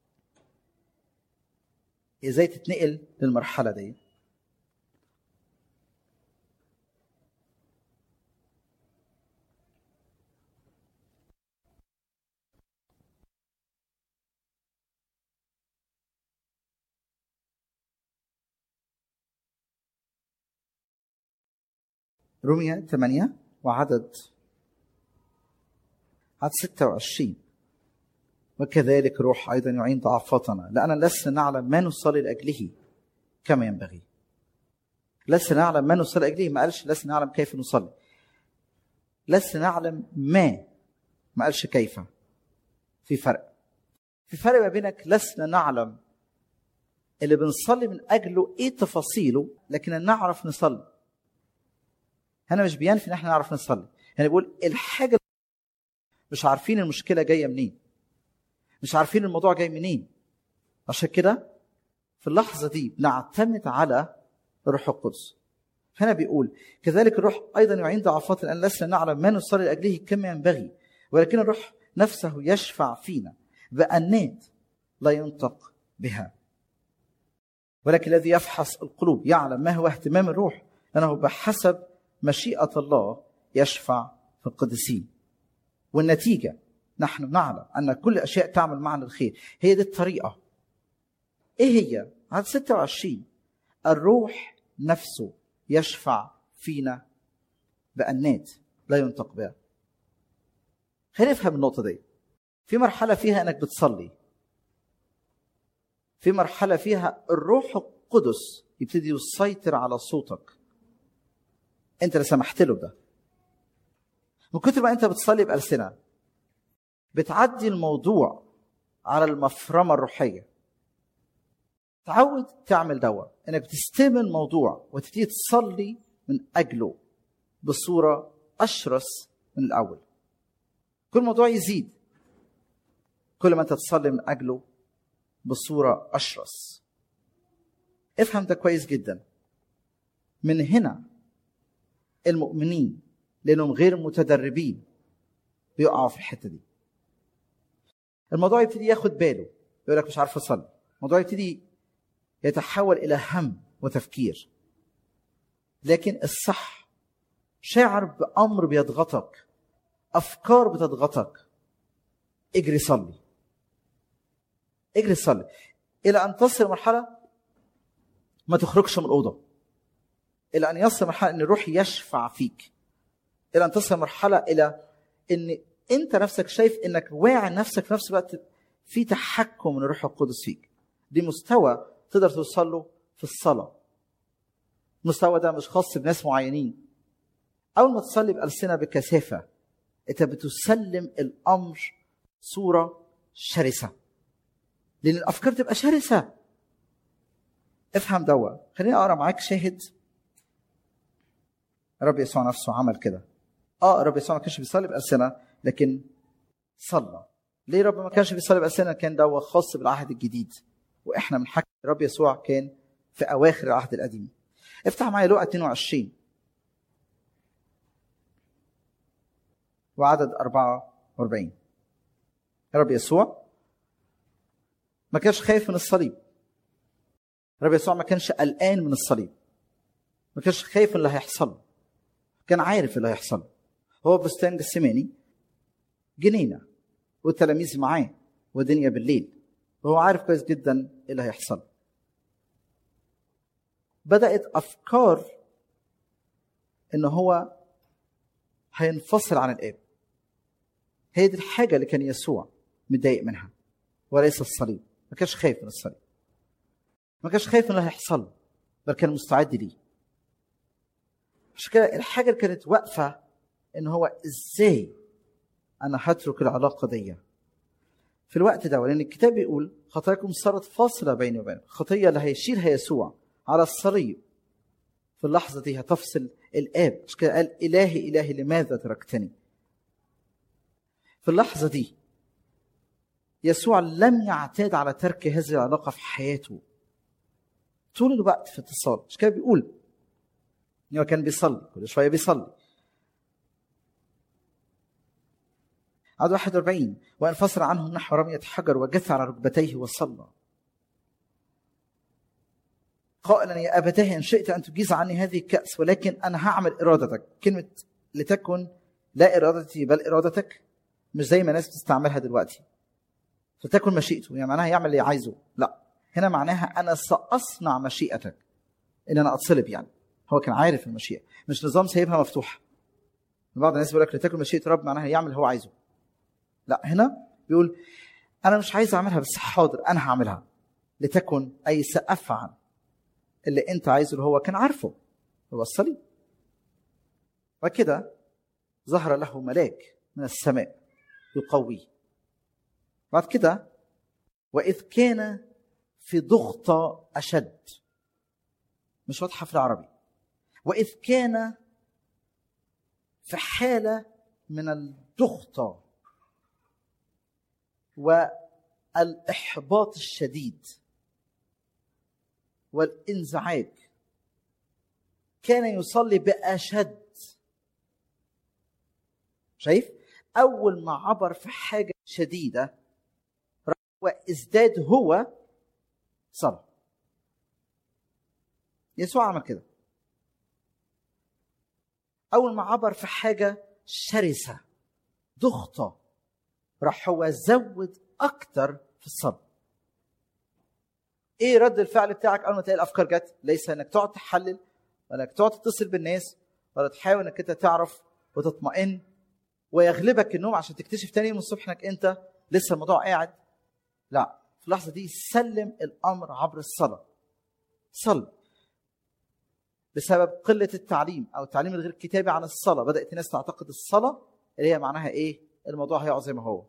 ازاي تتنقل للمرحله دي رومية 8 وعدد عدد 26 وكذلك روح أيضا يعين ضعفاتنا لأننا لسنا نعلم ما نصلي لأجله كما ينبغي لسنا نعلم ما نصلي لأجله ما قالش لسنا نعلم كيف نصلي لسنا نعلم ما ما قالش كيف في فرق في فرق ما بينك لسنا نعلم اللي بنصلي من أجله إيه تفاصيله لكن نعرف نصلي هنا مش بينفي ان احنا نعرف نصلي يعني بيقول الحاجه مش عارفين المشكله جايه منين مش عارفين الموضوع جاي منين عشان كده في اللحظه دي بنعتمد على الروح القدس هنا بيقول كذلك الروح ايضا يعين ضعفات لان لسنا نعلم ما نصلي لاجله كما ينبغي ولكن الروح نفسه يشفع فينا بانات لا ينطق بها ولكن الذي يفحص القلوب يعلم ما هو اهتمام الروح لانه بحسب مشيئة الله يشفع في القديسين والنتيجة نحن نعلم أن كل أشياء تعمل معنا الخير هي دي الطريقة إيه هي؟ عدد 26 الروح نفسه يشفع فينا بأنات لا ينطق بها خلينا نفهم النقطة دي في مرحلة فيها أنك بتصلي في مرحلة فيها الروح القدس يبتدي يسيطر على صوتك انت اللي سمحت له بده من كتر ما انت بتصلي بألسنة بتعدي الموضوع على المفرمة الروحية تعود تعمل دوا انك بتستلم الموضوع وتبتدي تصلي من اجله بصورة اشرس من الاول كل موضوع يزيد كل ما انت تصلي من اجله بصورة اشرس افهم ده كويس جدا من هنا المؤمنين لانهم غير متدربين بيقعوا في الحته دي الموضوع يبتدي ياخد باله يقول لك مش عارف اصلي الموضوع يبتدي يتحول الى هم وتفكير لكن الصح شاعر بامر بيضغطك افكار بتضغطك اجري صلي اجري صلي الى ان تصل مرحله ما تخرجش من الاوضه الى ان يصل مرحله ان الروح يشفع فيك الى ان تصل مرحله الى ان انت نفسك شايف انك واعي نفسك في نفس الوقت في تحكم من الروح القدس فيك دي مستوى تقدر توصل له في الصلاه المستوى ده مش خاص بناس معينين اول ما تصلي بالسنه بكثافه انت بتسلم الامر صوره شرسه لان الافكار تبقى شرسه افهم دوا خليني اقرا معاك شاهد رب يسوع نفسه عمل كده اه رب يسوع ما كانش بيصلي بألسنة لكن صلى ليه رب ما كانش بيصلي بألسنة كان ده خاص بالعهد الجديد واحنا من حق رب يسوع كان في اواخر العهد القديم افتح معايا لقا 22 وعدد 44 رب يسوع ما كانش خايف من الصليب رب يسوع ما كانش قلقان من الصليب ما كانش خايف من اللي هيحصل له كان عارف اللي هيحصل له هو بستان جسماني جنينة والتلاميذ معاه ودنيا بالليل وهو عارف كويس جدا ايه اللي هيحصل بدأت أفكار إن هو هينفصل عن الآب هي دي الحاجة اللي كان يسوع متضايق منها وليس الصليب ما كانش خايف من الصليب ما كانش خايف من اللي هيحصل له بل كان مستعد ليه عشان كده الحاجة اللي كانت واقفة إن هو إزاي أنا هترك العلاقة دي في الوقت ده لان الكتاب بيقول خطاياكم صارت فاصله بيني وبينك الخطيه اللي هيشيلها يسوع على الصليب في اللحظه دي هتفصل الاب مش كده قال الهي الهي لماذا تركتني في اللحظه دي يسوع لم يعتاد على ترك هذه العلاقه في حياته طول الوقت في اتصال مش كده بيقول ان هو كان بيصلي كل شويه بيصلي عدد 41 وانفصل عنهم نحو رمية حجر وجث على ركبتيه وصلى قائلا يا أبتاه إن شئت أن تجيز عني هذه الكأس ولكن أنا هعمل إرادتك كلمة لتكن لا إرادتي بل إرادتك مش زي ما الناس بتستعملها دلوقتي فتكن مشيئته يعني معناها يعمل اللي عايزه لا هنا معناها أنا سأصنع مشيئتك إن أنا أتصلب يعني هو كان عارف المشيئة مش نظام سايبها مفتوحة بعض الناس بيقول لك لتكن مشيئة رب معناها يعمل اللي هو عايزه لا هنا بيقول انا مش عايز اعملها بس حاضر انا هعملها لتكن اي سافعل اللي انت عايزه اللي هو كان عارفه هو الصليب وكده ظهر له ملاك من السماء يقويه بعد كده واذ كان في ضغطة اشد مش واضحه في العربي واذ كان في حاله من الضغطه والاحباط الشديد والانزعاج كان يصلي باشد شايف اول ما عبر في حاجه شديده وازداد هو صلى يسوع عمل كده اول ما عبر في حاجه شرسه ضغطه راح هو زود اكتر في الصبر ايه رد الفعل بتاعك اول ما تلاقي الافكار جت ليس انك تقعد تحلل ولا انك تقعد تتصل بالناس ولا تحاول انك انت تعرف وتطمئن ويغلبك النوم عشان تكتشف تاني يوم الصبح انك انت لسه الموضوع قاعد لا في اللحظه دي سلم الامر عبر الصلاه صل بسبب قله التعليم او التعليم الغير كتابي عن الصلاه بدات الناس تعتقد الصلاه اللي هي معناها ايه الموضوع هيقعد زي ما هو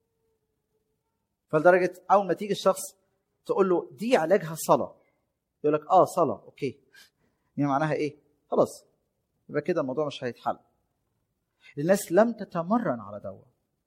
فلدرجه اول ما تيجي الشخص تقول له دي علاجها صلاه يقول لك اه صلاه اوكي يعني معناها ايه خلاص يبقى كده الموضوع مش هيتحل الناس لم تتمرن على دوا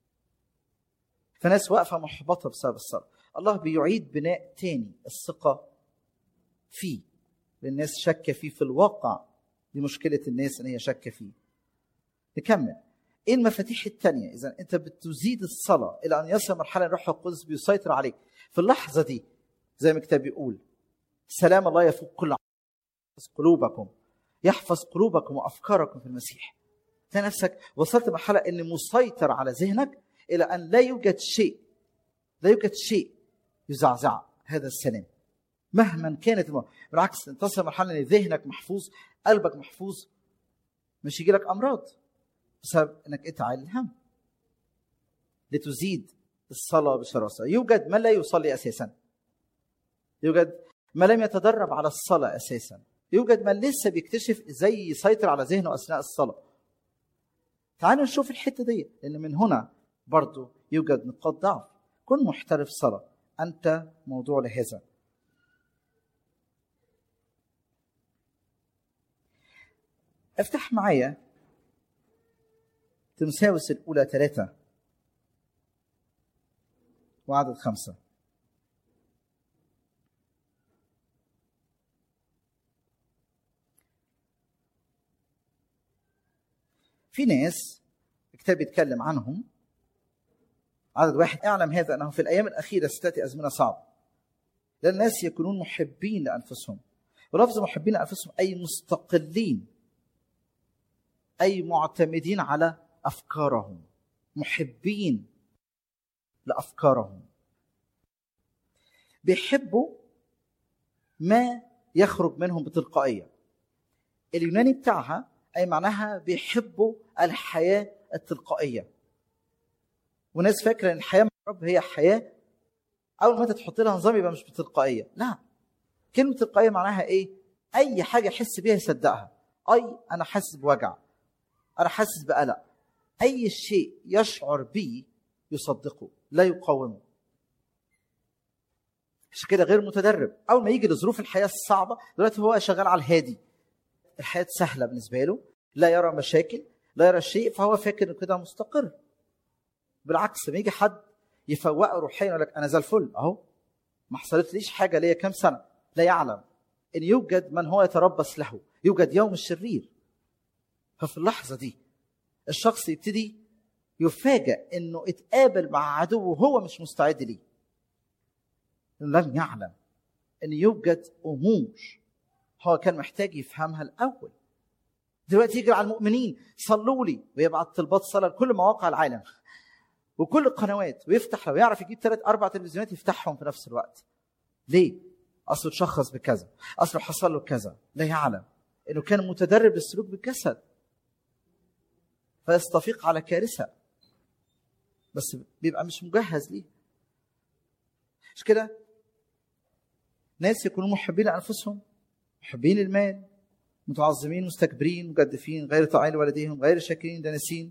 فناس واقفه محبطه بسبب الصلاه الله بيعيد بناء تاني الثقه فيه للناس شاكه فيه في الواقع دي مشكله الناس ان هي شاكه فيه نكمل ايه المفاتيح التانية اذا انت بتزيد الصلاه الى ان يصل مرحله الروح القدس بيسيطر عليك في اللحظه دي زي ما الكتاب بيقول سلام الله يفوق كل يحفظ قلوبكم يحفظ قلوبكم وافكاركم في المسيح تلاقي نفسك وصلت مرحله ان مسيطر على ذهنك الى ان لا يوجد شيء لا يوجد شيء يزعزع هذا السلام مهما كانت المو... بالعكس انت تصل مرحله ان ذهنك محفوظ قلبك محفوظ مش يجي لك امراض بسبب انك انت عايل الهم لتزيد الصلاه بشراسه يوجد من لا يصلي اساسا يوجد من لم يتدرب على الصلاه اساسا يوجد من لسه بيكتشف ازاي يسيطر على ذهنه اثناء الصلاه تعالوا نشوف الحته دي لان من هنا برضو يوجد نقاط ضعف كن محترف صلاه انت موضوع لهذا افتح معايا تمساوس الأولى ثلاثة وعدد خمسة في ناس الكتاب بيتكلم عنهم عدد واحد اعلم هذا انه في الايام الاخيره ستاتي ازمنه صعبه لان الناس يكونون محبين لانفسهم ولفظ محبين لانفسهم اي مستقلين اي معتمدين على افكارهم محبين لافكارهم بيحبوا ما يخرج منهم بتلقائيه اليوناني بتاعها اي معناها بيحبوا الحياه التلقائيه وناس فاكره ان الحياه مع الرب هي حياه اول ما انت تحط لها نظام يبقى مش بتلقائيه لا كلمه تلقائيه معناها ايه اي حاجه يحس بيها يصدقها اي انا حاسس بوجع انا حاسس بقلق اي شيء يشعر به يصدقه لا يقاومه عشان كده غير متدرب اول ما يجي لظروف الحياه الصعبه دلوقتي هو شغال على الهادي الحياه سهله بالنسبه له لا يرى مشاكل لا يرى شيء فهو فاكر انه كده مستقر بالعكس لما يجي حد يفوقه روحيا يقول لك انا زي الفل اهو ما حصلتليش حاجه ليا كام سنه لا يعلم ان يوجد من هو يتربص له يوجد يوم الشرير ففي اللحظه دي الشخص يبتدي يفاجأ انه اتقابل مع عدو وهو مش مستعد ليه لم يعلم ان يوجد امور هو كان محتاج يفهمها الاول دلوقتي يجري على المؤمنين صلوا لي ويبعت طلبات صلاه لكل مواقع العالم وكل القنوات ويفتح لو يعرف يجيب ثلاث اربع تلفزيونات يفتحهم في نفس الوقت ليه؟ اصله اتشخص بكذا اصله حصل له كذا لا يعلم انه كان متدرب للسلوك بالجسد فيستفيق على كارثه بس بيبقى مش مجهز ليه مش كده ناس يكونوا محبين لانفسهم محبين المال متعظمين مستكبرين مجدفين غير طاعين لوالديهم غير شاكرين دانسين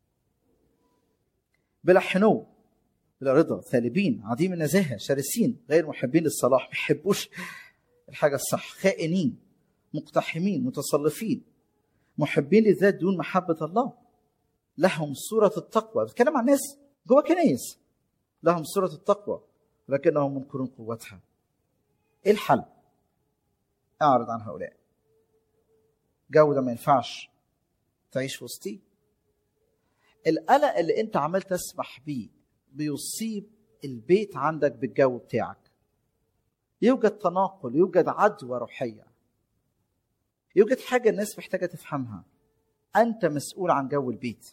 بلا حنو بلا رضا ثالبين عديم النزاهه شرسين غير محبين للصلاح ما يحبوش الحاجه الصح خائنين مقتحمين متصلفين محبين للذات دون محبه الله لهم صوره التقوى بتكلم عن ناس جوه كنايس لهم صوره التقوى لكنهم منكرون قوتها ايه الحل اعرض عن هؤلاء جو ده ما ينفعش تعيش وسطيه القلق اللي انت عمال تسمح بيه بيصيب البيت عندك بالجو بتاعك يوجد تناقل يوجد عدوى روحيه يوجد حاجه الناس محتاجه تفهمها انت مسؤول عن جو البيت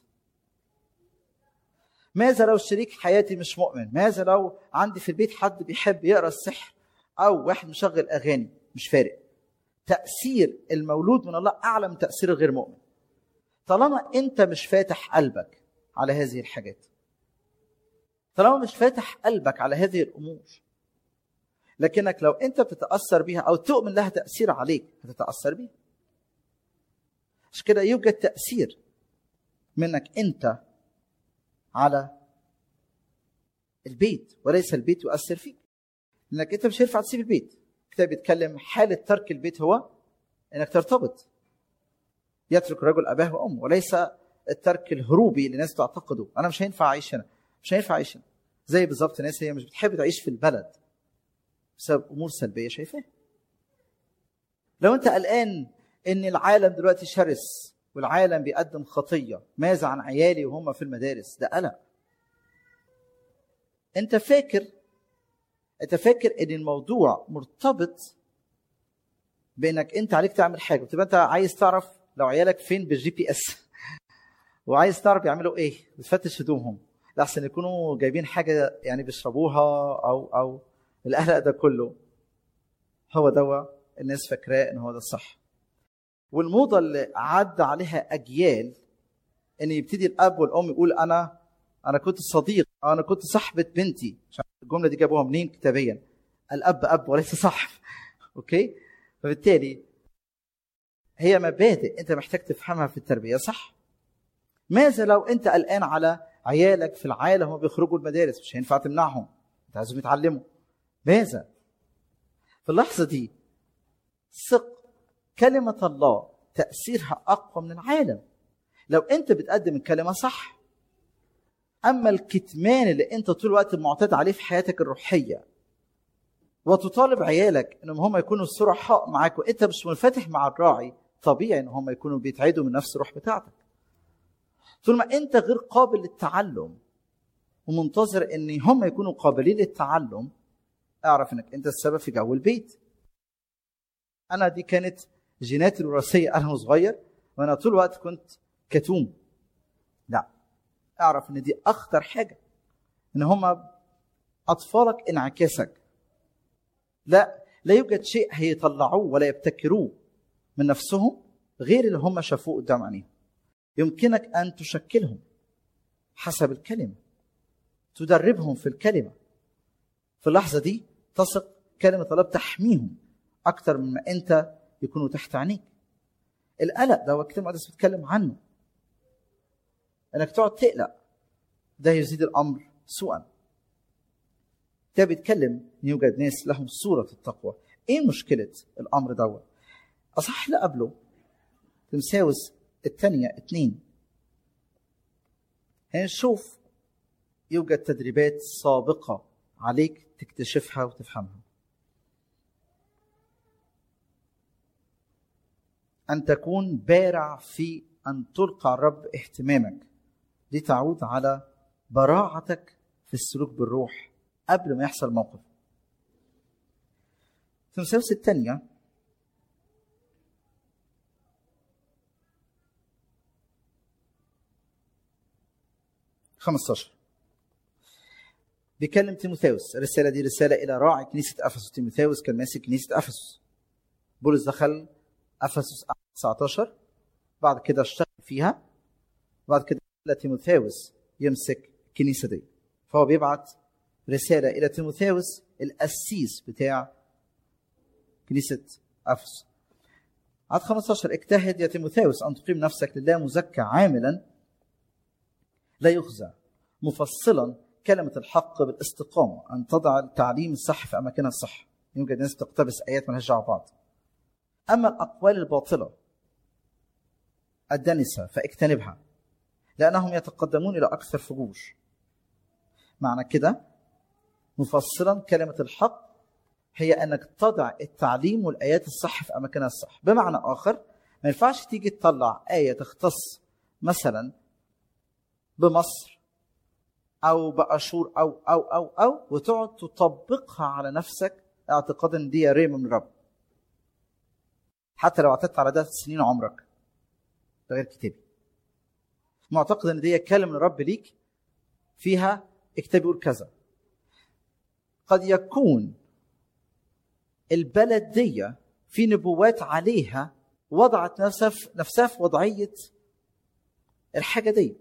ماذا لو شريك حياتي مش مؤمن ماذا لو عندي في البيت حد بيحب يقرا السحر او واحد مشغل اغاني مش فارق تاثير المولود من الله اعلى من تاثير الغير مؤمن طالما انت مش فاتح قلبك على هذه الحاجات طالما مش فاتح قلبك على هذه الامور لكنك لو انت بتتاثر بيها او تؤمن لها تاثير عليك هتتاثر بيها عشان كده يوجد تاثير منك انت على البيت وليس البيت يؤثر فيك لانك انت مش هينفع تسيب البيت الكتاب بيتكلم حاله ترك البيت هو انك ترتبط يترك الرجل اباه وامه وليس الترك الهروبي اللي الناس تعتقده انا مش هينفع اعيش هنا مش هينفع اعيش هنا زي بالظبط ناس هي مش بتحب تعيش في البلد بسبب امور سلبيه شايفاها لو انت قلقان ان العالم دلوقتي شرس والعالم بيقدم خطيه ماذا عن عيالي وهم في المدارس ده قلق انت فاكر انت فاكر ان الموضوع مرتبط بانك انت عليك تعمل حاجه بتبقى انت عايز تعرف لو عيالك فين بالجي بي اس وعايز تعرف يعملوا ايه بتفتش هدومهم لحسن يكونوا جايبين حاجه يعني بيشربوها او او القلق ده كله هو دوا الناس فاكراه ان هو ده الصح والموضه اللي عدى عليها اجيال ان يبتدي الاب والام يقول انا انا كنت صديق انا كنت صاحبه بنتي الجمله دي جابوها منين كتابيا الاب اب وليس صاحب اوكي فبالتالي هي مبادئ انت محتاج تفهمها في التربيه صح ماذا لو انت قلقان على عيالك في العالم هم بيخرجوا المدارس مش هينفع تمنعهم انت عايزهم يتعلموا ماذا في اللحظه دي ثق كلمه الله تاثيرها اقوى من العالم لو انت بتقدم الكلمه صح اما الكتمان اللي انت طول الوقت معتاد عليه في حياتك الروحيه وتطالب عيالك انهم هم يكونوا صرحاء معاك وانت مش منفتح مع الراعي طبيعي ان هم يكونوا بيتعدوا من نفس الروح بتاعتك طول ما انت غير قابل للتعلم ومنتظر ان هم يكونوا قابلين للتعلم اعرف انك انت السبب في جو البيت انا دي كانت جيناتي الوراثيه انا صغير وانا طول الوقت كنت كتوم لا اعرف ان دي اخطر حاجه ان هم اطفالك انعكاسك لا لا يوجد شيء هيطلعوه ولا يبتكروه من نفسهم غير اللي هم شافوه قدام عينيهم يمكنك ان تشكلهم حسب الكلمه تدربهم في الكلمه في اللحظه دي تثق كلمه الله بتحميهم اكتر من ما انت يكونوا تحت عينيك القلق ده هو الكتاب المقدس بيتكلم عنه انك تقعد تقلق ده يزيد الامر سوءا ده بيتكلم ان يوجد ناس لهم صوره التقوى ايه مشكله الامر دوت اصح اللي قبله تمساوس الثانيه اتنين هنشوف يوجد تدريبات سابقه عليك تكتشفها وتفهمها ان تكون بارع في ان تلقى الرب اهتمامك دي تعود على براعتك في السلوك بالروح قبل ما يحصل موقف تمساوس الثانية خمستاشر بيكلم تيموثاوس الرسالة دي رسالة إلى راعي كنيسة أفسس تيموثاوس كان ماسك كنيسة أفسس بولس دخل أفسس 19 بعد كده اشتغل فيها بعد كده تيموثاوس يمسك الكنيسة دي فهو بيبعت رسالة إلى تيموثاوس القسيس بتاع كنيسة أفس عدد 15 اجتهد يا تيموثاوس أن تقيم نفسك لله مزكى عاملا لا يخزى مفصلا كلمة الحق بالاستقامة أن تضع التعليم الصح في أماكنها الصح يوجد ناس تقتبس آيات مالهاش دعوة بعض أما الأقوال الباطلة الدنسة فاجتنبها لأنهم يتقدمون إلى أكثر فجور معنى كده مفصلا كلمة الحق هي أنك تضع التعليم والآيات الصح في أماكنها الصح بمعنى آخر ما ينفعش تيجي تطلع آية تختص مثلا بمصر أو بأشور أو أو أو أو وتقعد تطبقها على نفسك اعتقادا ان دي ريم من الرب حتى لو اعتدت على ده سنين عمرك ده غير كتابي معتقد ان دي كلمه من الرب ليك فيها الكتاب يقول كذا قد يكون البلد دي في نبوات عليها وضعت نفسها في نفسها في وضعيه الحاجه دي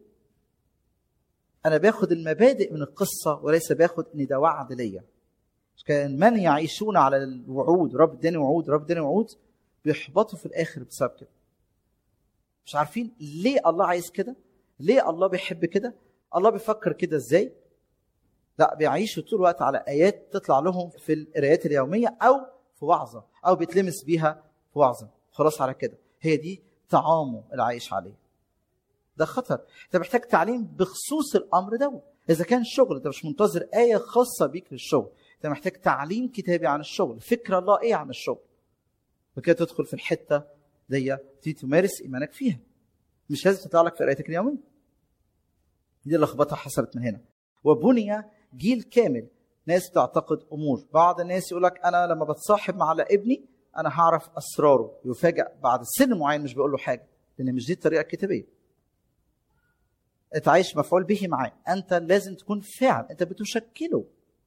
انا باخد المبادئ من القصه وليس باخد ان ده وعد ليا كان من يعيشون على الوعود رب اداني وعود رب اداني وعود بيحبطوا في الاخر بسبب كده مش عارفين ليه الله عايز كده ليه الله بيحب كده الله بيفكر كده ازاي لا بيعيشوا طول الوقت على ايات تطلع لهم في القرايات اليوميه او في وعظه او بيتلمس بيها في وعظه خلاص على كده هي دي طعامه اللي عايش عليه ده خطر انت محتاج تعليم بخصوص الامر ده اذا كان شغل انت مش منتظر ايه خاصه بيك للشغل انت محتاج تعليم كتابي عن الشغل فكره الله ايه عن الشغل وكده تدخل في الحته دي تبتدي تمارس ايمانك فيها مش لازم تطلع لك في قرايتك اليوميه دي اللخبطه حصلت من هنا وبني جيل كامل ناس تعتقد امور بعض الناس يقول لك انا لما بتصاحب مع ابني انا هعرف اسراره يفاجئ بعد سن معين مش بقول له حاجه لان مش دي الطريقه الكتابيه انت عايش مفعول به معاه انت لازم تكون فعل انت بتشكله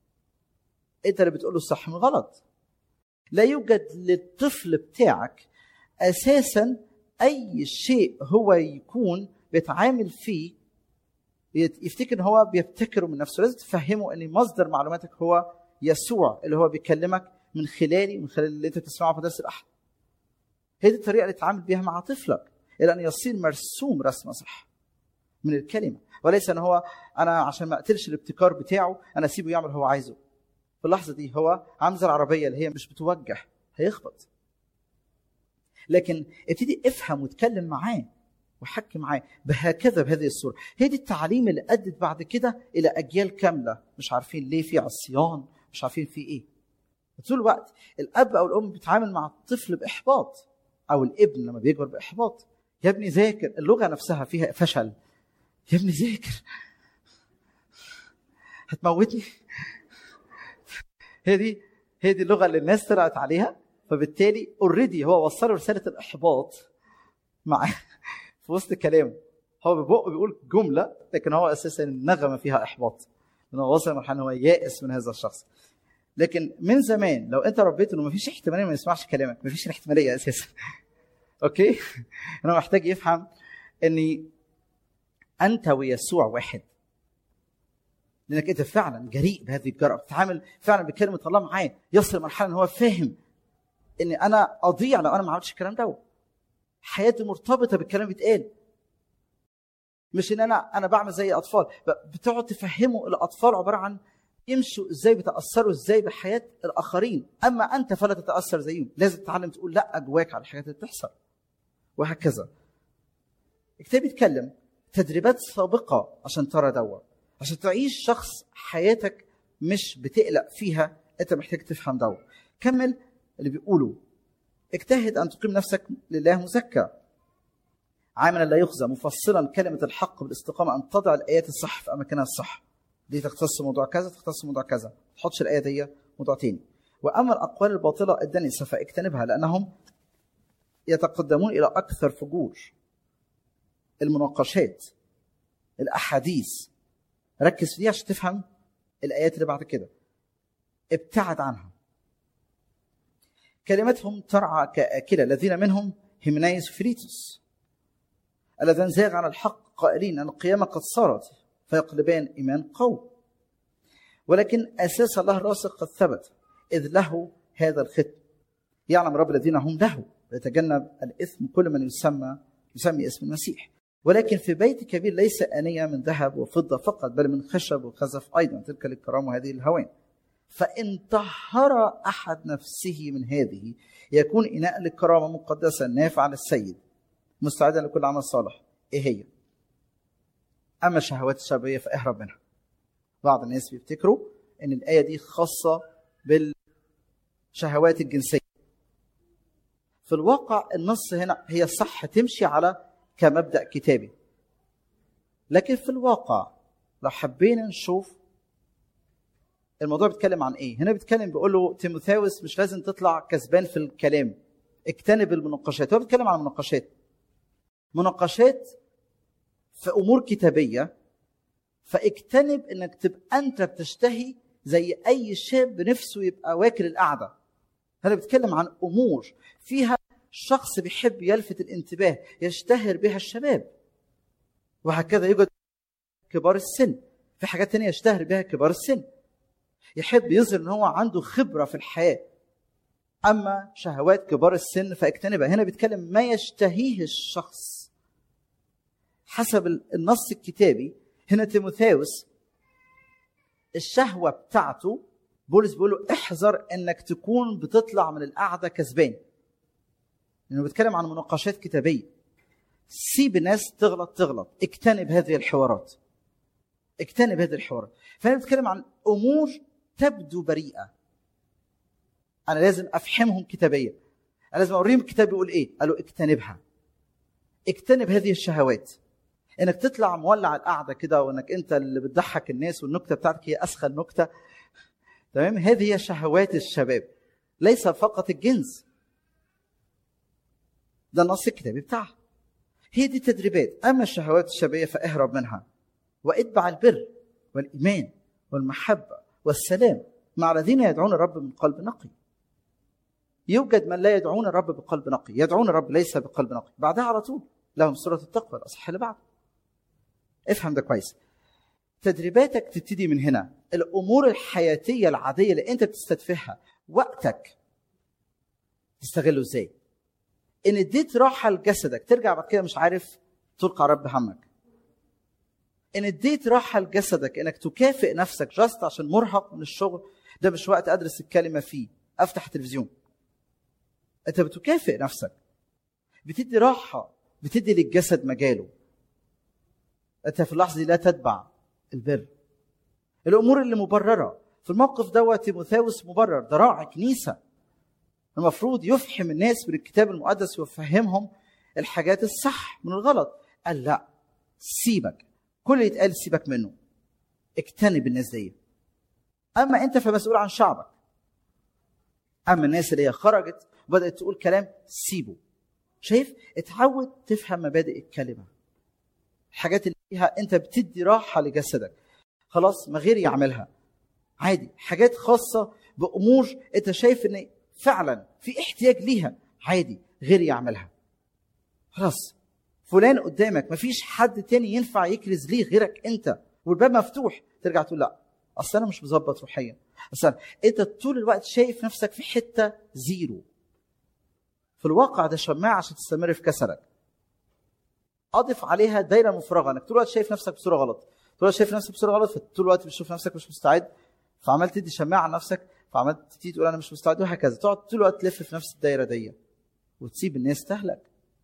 انت اللي بتقول له الصح من غلط لا يوجد للطفل بتاعك اساسا اي شيء هو يكون بيتعامل فيه يفتكر ان هو بيبتكره من نفسه لازم تفهمه ان مصدر معلوماتك هو يسوع اللي هو بيكلمك من خلالي من خلال اللي انت بتسمعه في درس الاحد هي دي الطريقه اللي تتعامل بيها مع طفلك الى ان يصير مرسوم رسمه صح من الكلمه وليس ان هو انا عشان ما اقتلش الابتكار بتاعه انا اسيبه يعمل هو عايزه في اللحظه دي هو عامل زي العربيه اللي هي مش بتوجه هيخبط لكن ابتدي افهم واتكلم معاه وحكي معاه بهكذا بهذه الصوره هي دي التعليم اللي ادت بعد كده الى اجيال كامله مش عارفين ليه في عصيان مش عارفين في ايه طول الوقت الاب او الام بيتعامل مع الطفل باحباط او الابن لما بيكبر باحباط يا ابني ذاكر اللغه نفسها فيها فشل يا ابني ذاكر هتموتني هي دي هي دي اللغه اللي الناس طلعت عليها فبالتالي اوريدي هو وصل رساله الاحباط مع في وسط كلامه هو ببقه بيقول جمله لكن هو اساسا النغمه فيها احباط لانه وصل لمرحله ان هو يائس من هذا الشخص لكن من زمان لو انت ربيت انه مفيش احتماليه ما يسمعش كلامك مفيش الاحتماليه اساسا اوكي انا محتاج يفهم اني انت ويسوع واحد لانك انت فعلا جريء بهذه الجرأه بتتعامل فعلا بكلمه الله معاه يصل لمرحله ان هو فاهم ان انا اضيع لو انا ما عملتش الكلام ده حياتي مرتبطه بالكلام بيتقال مش ان انا انا بعمل زي اطفال بتقعد تفهمه الاطفال عباره عن يمشوا ازاي بيتاثروا ازاي بحياه الاخرين اما انت فلا تتاثر زيهم لازم تتعلم تقول لا جواك على الحاجات اللي بتحصل وهكذا الكتاب بيتكلم تدريبات سابقه عشان ترى دوا عشان تعيش شخص حياتك مش بتقلق فيها انت محتاج تفهم دوا كمل اللي بيقوله اجتهد ان تقيم نفسك لله مزكى عاملا لا يخزى مفصلا كلمه الحق بالاستقامه ان تضع الايات الصح في اماكنها الصح دي تختص موضوع كذا تختص موضوع كذا ما تحطش الايه دي موضوع تاني واما الاقوال الباطله الدنسه فاجتنبها لانهم يتقدمون الى اكثر فجور المناقشات الاحاديث ركز فيها عشان تفهم الايات اللي بعد كده ابتعد عنها كلمتهم ترعى كآكلة الذين منهم هيمنايس فريتوس الذين زاغ عن الحق قائلين أن القيامة قد صارت فيقلبان إيمان قوم ولكن أساس الله الراسخ قد ثبت إذ له هذا الختم يعلم رب الذين هم له ويتجنب الإثم كل من يسمى يسمي اسم المسيح ولكن في بيت كبير ليس آنية من ذهب وفضة فقط بل من خشب وخزف أيضا تلك الكرام وهذه الهوان فإن طهر أحد نفسه من هذه يكون إناء للكرامة مقدسا نافعا للسيد مستعدا لكل عمل صالح إيه هي؟ أما الشهوات الشعبية فاهرب منها بعض الناس بيفتكروا إن الآية دي خاصة بالشهوات الجنسية في الواقع النص هنا هي صح تمشي على كمبدأ كتابي لكن في الواقع لو حبينا نشوف الموضوع بيتكلم عن ايه؟ هنا بيتكلم بيقول له تيموثاوس مش لازم تطلع كسبان في الكلام اجتنب المناقشات هو بيتكلم عن المناقشات مناقشات في امور كتابيه فاجتنب انك تبقى انت بتشتهي زي اي شاب نفسه يبقى واكل القعده هنا بيتكلم عن امور فيها شخص بيحب يلفت الانتباه يشتهر بها الشباب وهكذا يوجد كبار السن في حاجات تانية يشتهر بها كبار السن يحب يظهر ان هو عنده خبره في الحياه اما شهوات كبار السن فاجتنبها هنا بيتكلم ما يشتهيه الشخص حسب النص الكتابي هنا تيموثاوس الشهوه بتاعته بولس بيقول له احذر انك تكون بتطلع من القعده كسبان لانه بيتكلم عن مناقشات كتابيه سيب الناس تغلط تغلط اجتنب هذه الحوارات اجتنب هذه الحوارات فانا بتكلم عن امور تبدو بريئه انا لازم افهمهم كتابيا انا لازم اوريهم الكتاب بيقول ايه قالوا اجتنبها اجتنب هذه الشهوات انك تطلع مولع القعده كده وانك انت اللي بتضحك الناس والنكته بتاعتك هي اسخن نكته تمام هذه هي شهوات الشباب ليس فقط الجنس ده النص الكتابي بتاعها هي دي تدريبات اما الشهوات الشبابيه فاهرب منها واتبع البر والايمان والمحبه والسلام مع الذين يدعون الرب من قلب نقي يوجد من لا يدعون الرب بقلب نقي يدعون الرب ليس بقلب نقي بعدها على طول لهم سورة التقوى الأصح اللي بعده افهم ده كويس تدريباتك تبتدي من هنا الأمور الحياتية العادية اللي أنت بتستدفعها وقتك تستغله ازاي ان اديت راحه لجسدك ترجع بعد كده مش عارف تلقى رب همك ان اديت راحه لجسدك انك تكافئ نفسك جاست عشان مرهق من الشغل ده مش وقت ادرس الكلمه فيه افتح التلفزيون انت بتكافئ نفسك بتدي راحه بتدي للجسد مجاله انت في اللحظه دي لا تتبع البر الامور اللي مبرره في الموقف دوت تيموثاوس مبرر ده راعي كنيسه المفروض يفهم الناس من الكتاب المقدس ويفهمهم الحاجات الصح من الغلط قال لا سيبك كل اللي يتقال سيبك منه اجتنب الناس دي اما انت فمسؤول عن شعبك اما الناس اللي هي خرجت وبدات تقول كلام سيبه شايف اتعود تفهم مبادئ الكلمه الحاجات اللي فيها انت بتدي راحه لجسدك خلاص ما غير يعملها عادي حاجات خاصه بامور انت شايف ان فعلا في احتياج ليها عادي غير يعملها خلاص فلان قدامك مفيش حد تاني ينفع يكرز ليه غيرك انت والباب مفتوح ترجع تقول لا اصل انا مش مظبط روحيا اصل انت طول الوقت شايف نفسك في حته زيرو في الواقع ده شماعه عشان تستمر في كسلك اضف عليها دايره مفرغه انك طول الوقت شايف نفسك بصوره غلط طول الوقت شايف نفسك بصوره غلط فطول الوقت بتشوف نفسك مش مستعد فعمال تدي شماعه على نفسك فعمال تبتدي تقول انا مش مستعد وهكذا تقعد طول الوقت تلف في نفس الدايره دي وتسيب الناس تهلك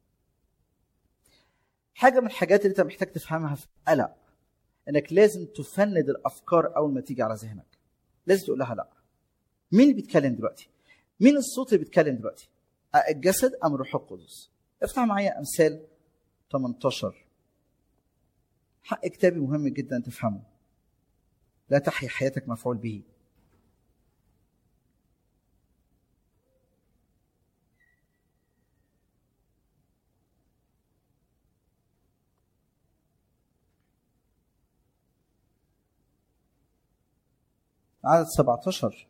حاجه من الحاجات اللي انت محتاج تفهمها في القلق انك لازم تفند الافكار اول ما تيجي على ذهنك لازم تقول لها لا مين اللي بيتكلم دلوقتي مين الصوت اللي بيتكلم دلوقتي الجسد ام الروح القدس افتح معايا امثال 18 حق كتابي مهم جدا تفهمه لا تحيا حياتك مفعول به عدد 17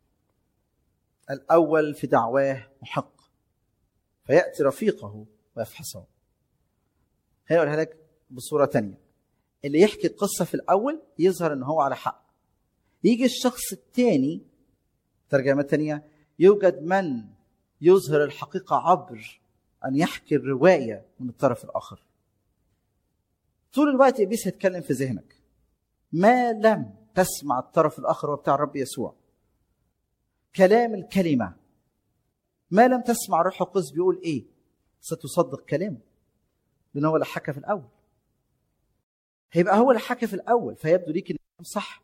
الأول في دعواه محق فيأتي رفيقه ويفحصه هيقولها لك بصورة تانية اللي يحكي القصة في الأول يظهر إن هو على حق يجي الشخص الثاني ترجمة تانية يوجد من يظهر الحقيقة عبر أن يحكي الرواية من الطرف الآخر طول الوقت إبليس هيتكلم في ذهنك ما لم تسمع الطرف الآخر وبتاع الرب يسوع كلام الكلمة ما لم تسمع روح القدس بيقول إيه ستصدق كلامه لأن هو اللي حكى في الأول هيبقى هو اللي حكى في الأول فيبدو ليك إن صح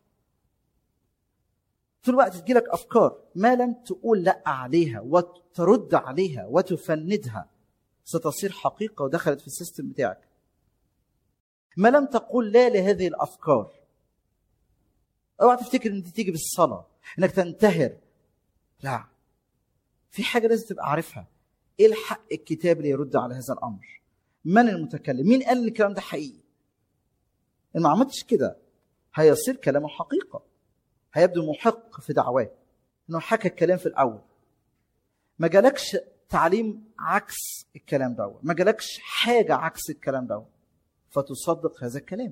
طول الوقت تجيلك أفكار ما لم تقول لا عليها وترد عليها وتفندها ستصير حقيقة ودخلت في السيستم بتاعك ما لم تقول لا لهذه الأفكار اوعى تفتكر ان دي تيجي بالصلاه انك تنتهر لا في حاجه لازم تبقى عارفها ايه الحق الكتاب اللي يرد على هذا الامر من المتكلم مين قال ان الكلام ده حقيقي ان ما عملتش كده هيصير كلامه حقيقه هيبدو محق في دعواه انه حكى الكلام في الاول ما جالكش تعليم عكس الكلام ده ما جالكش حاجه عكس الكلام ده فتصدق هذا الكلام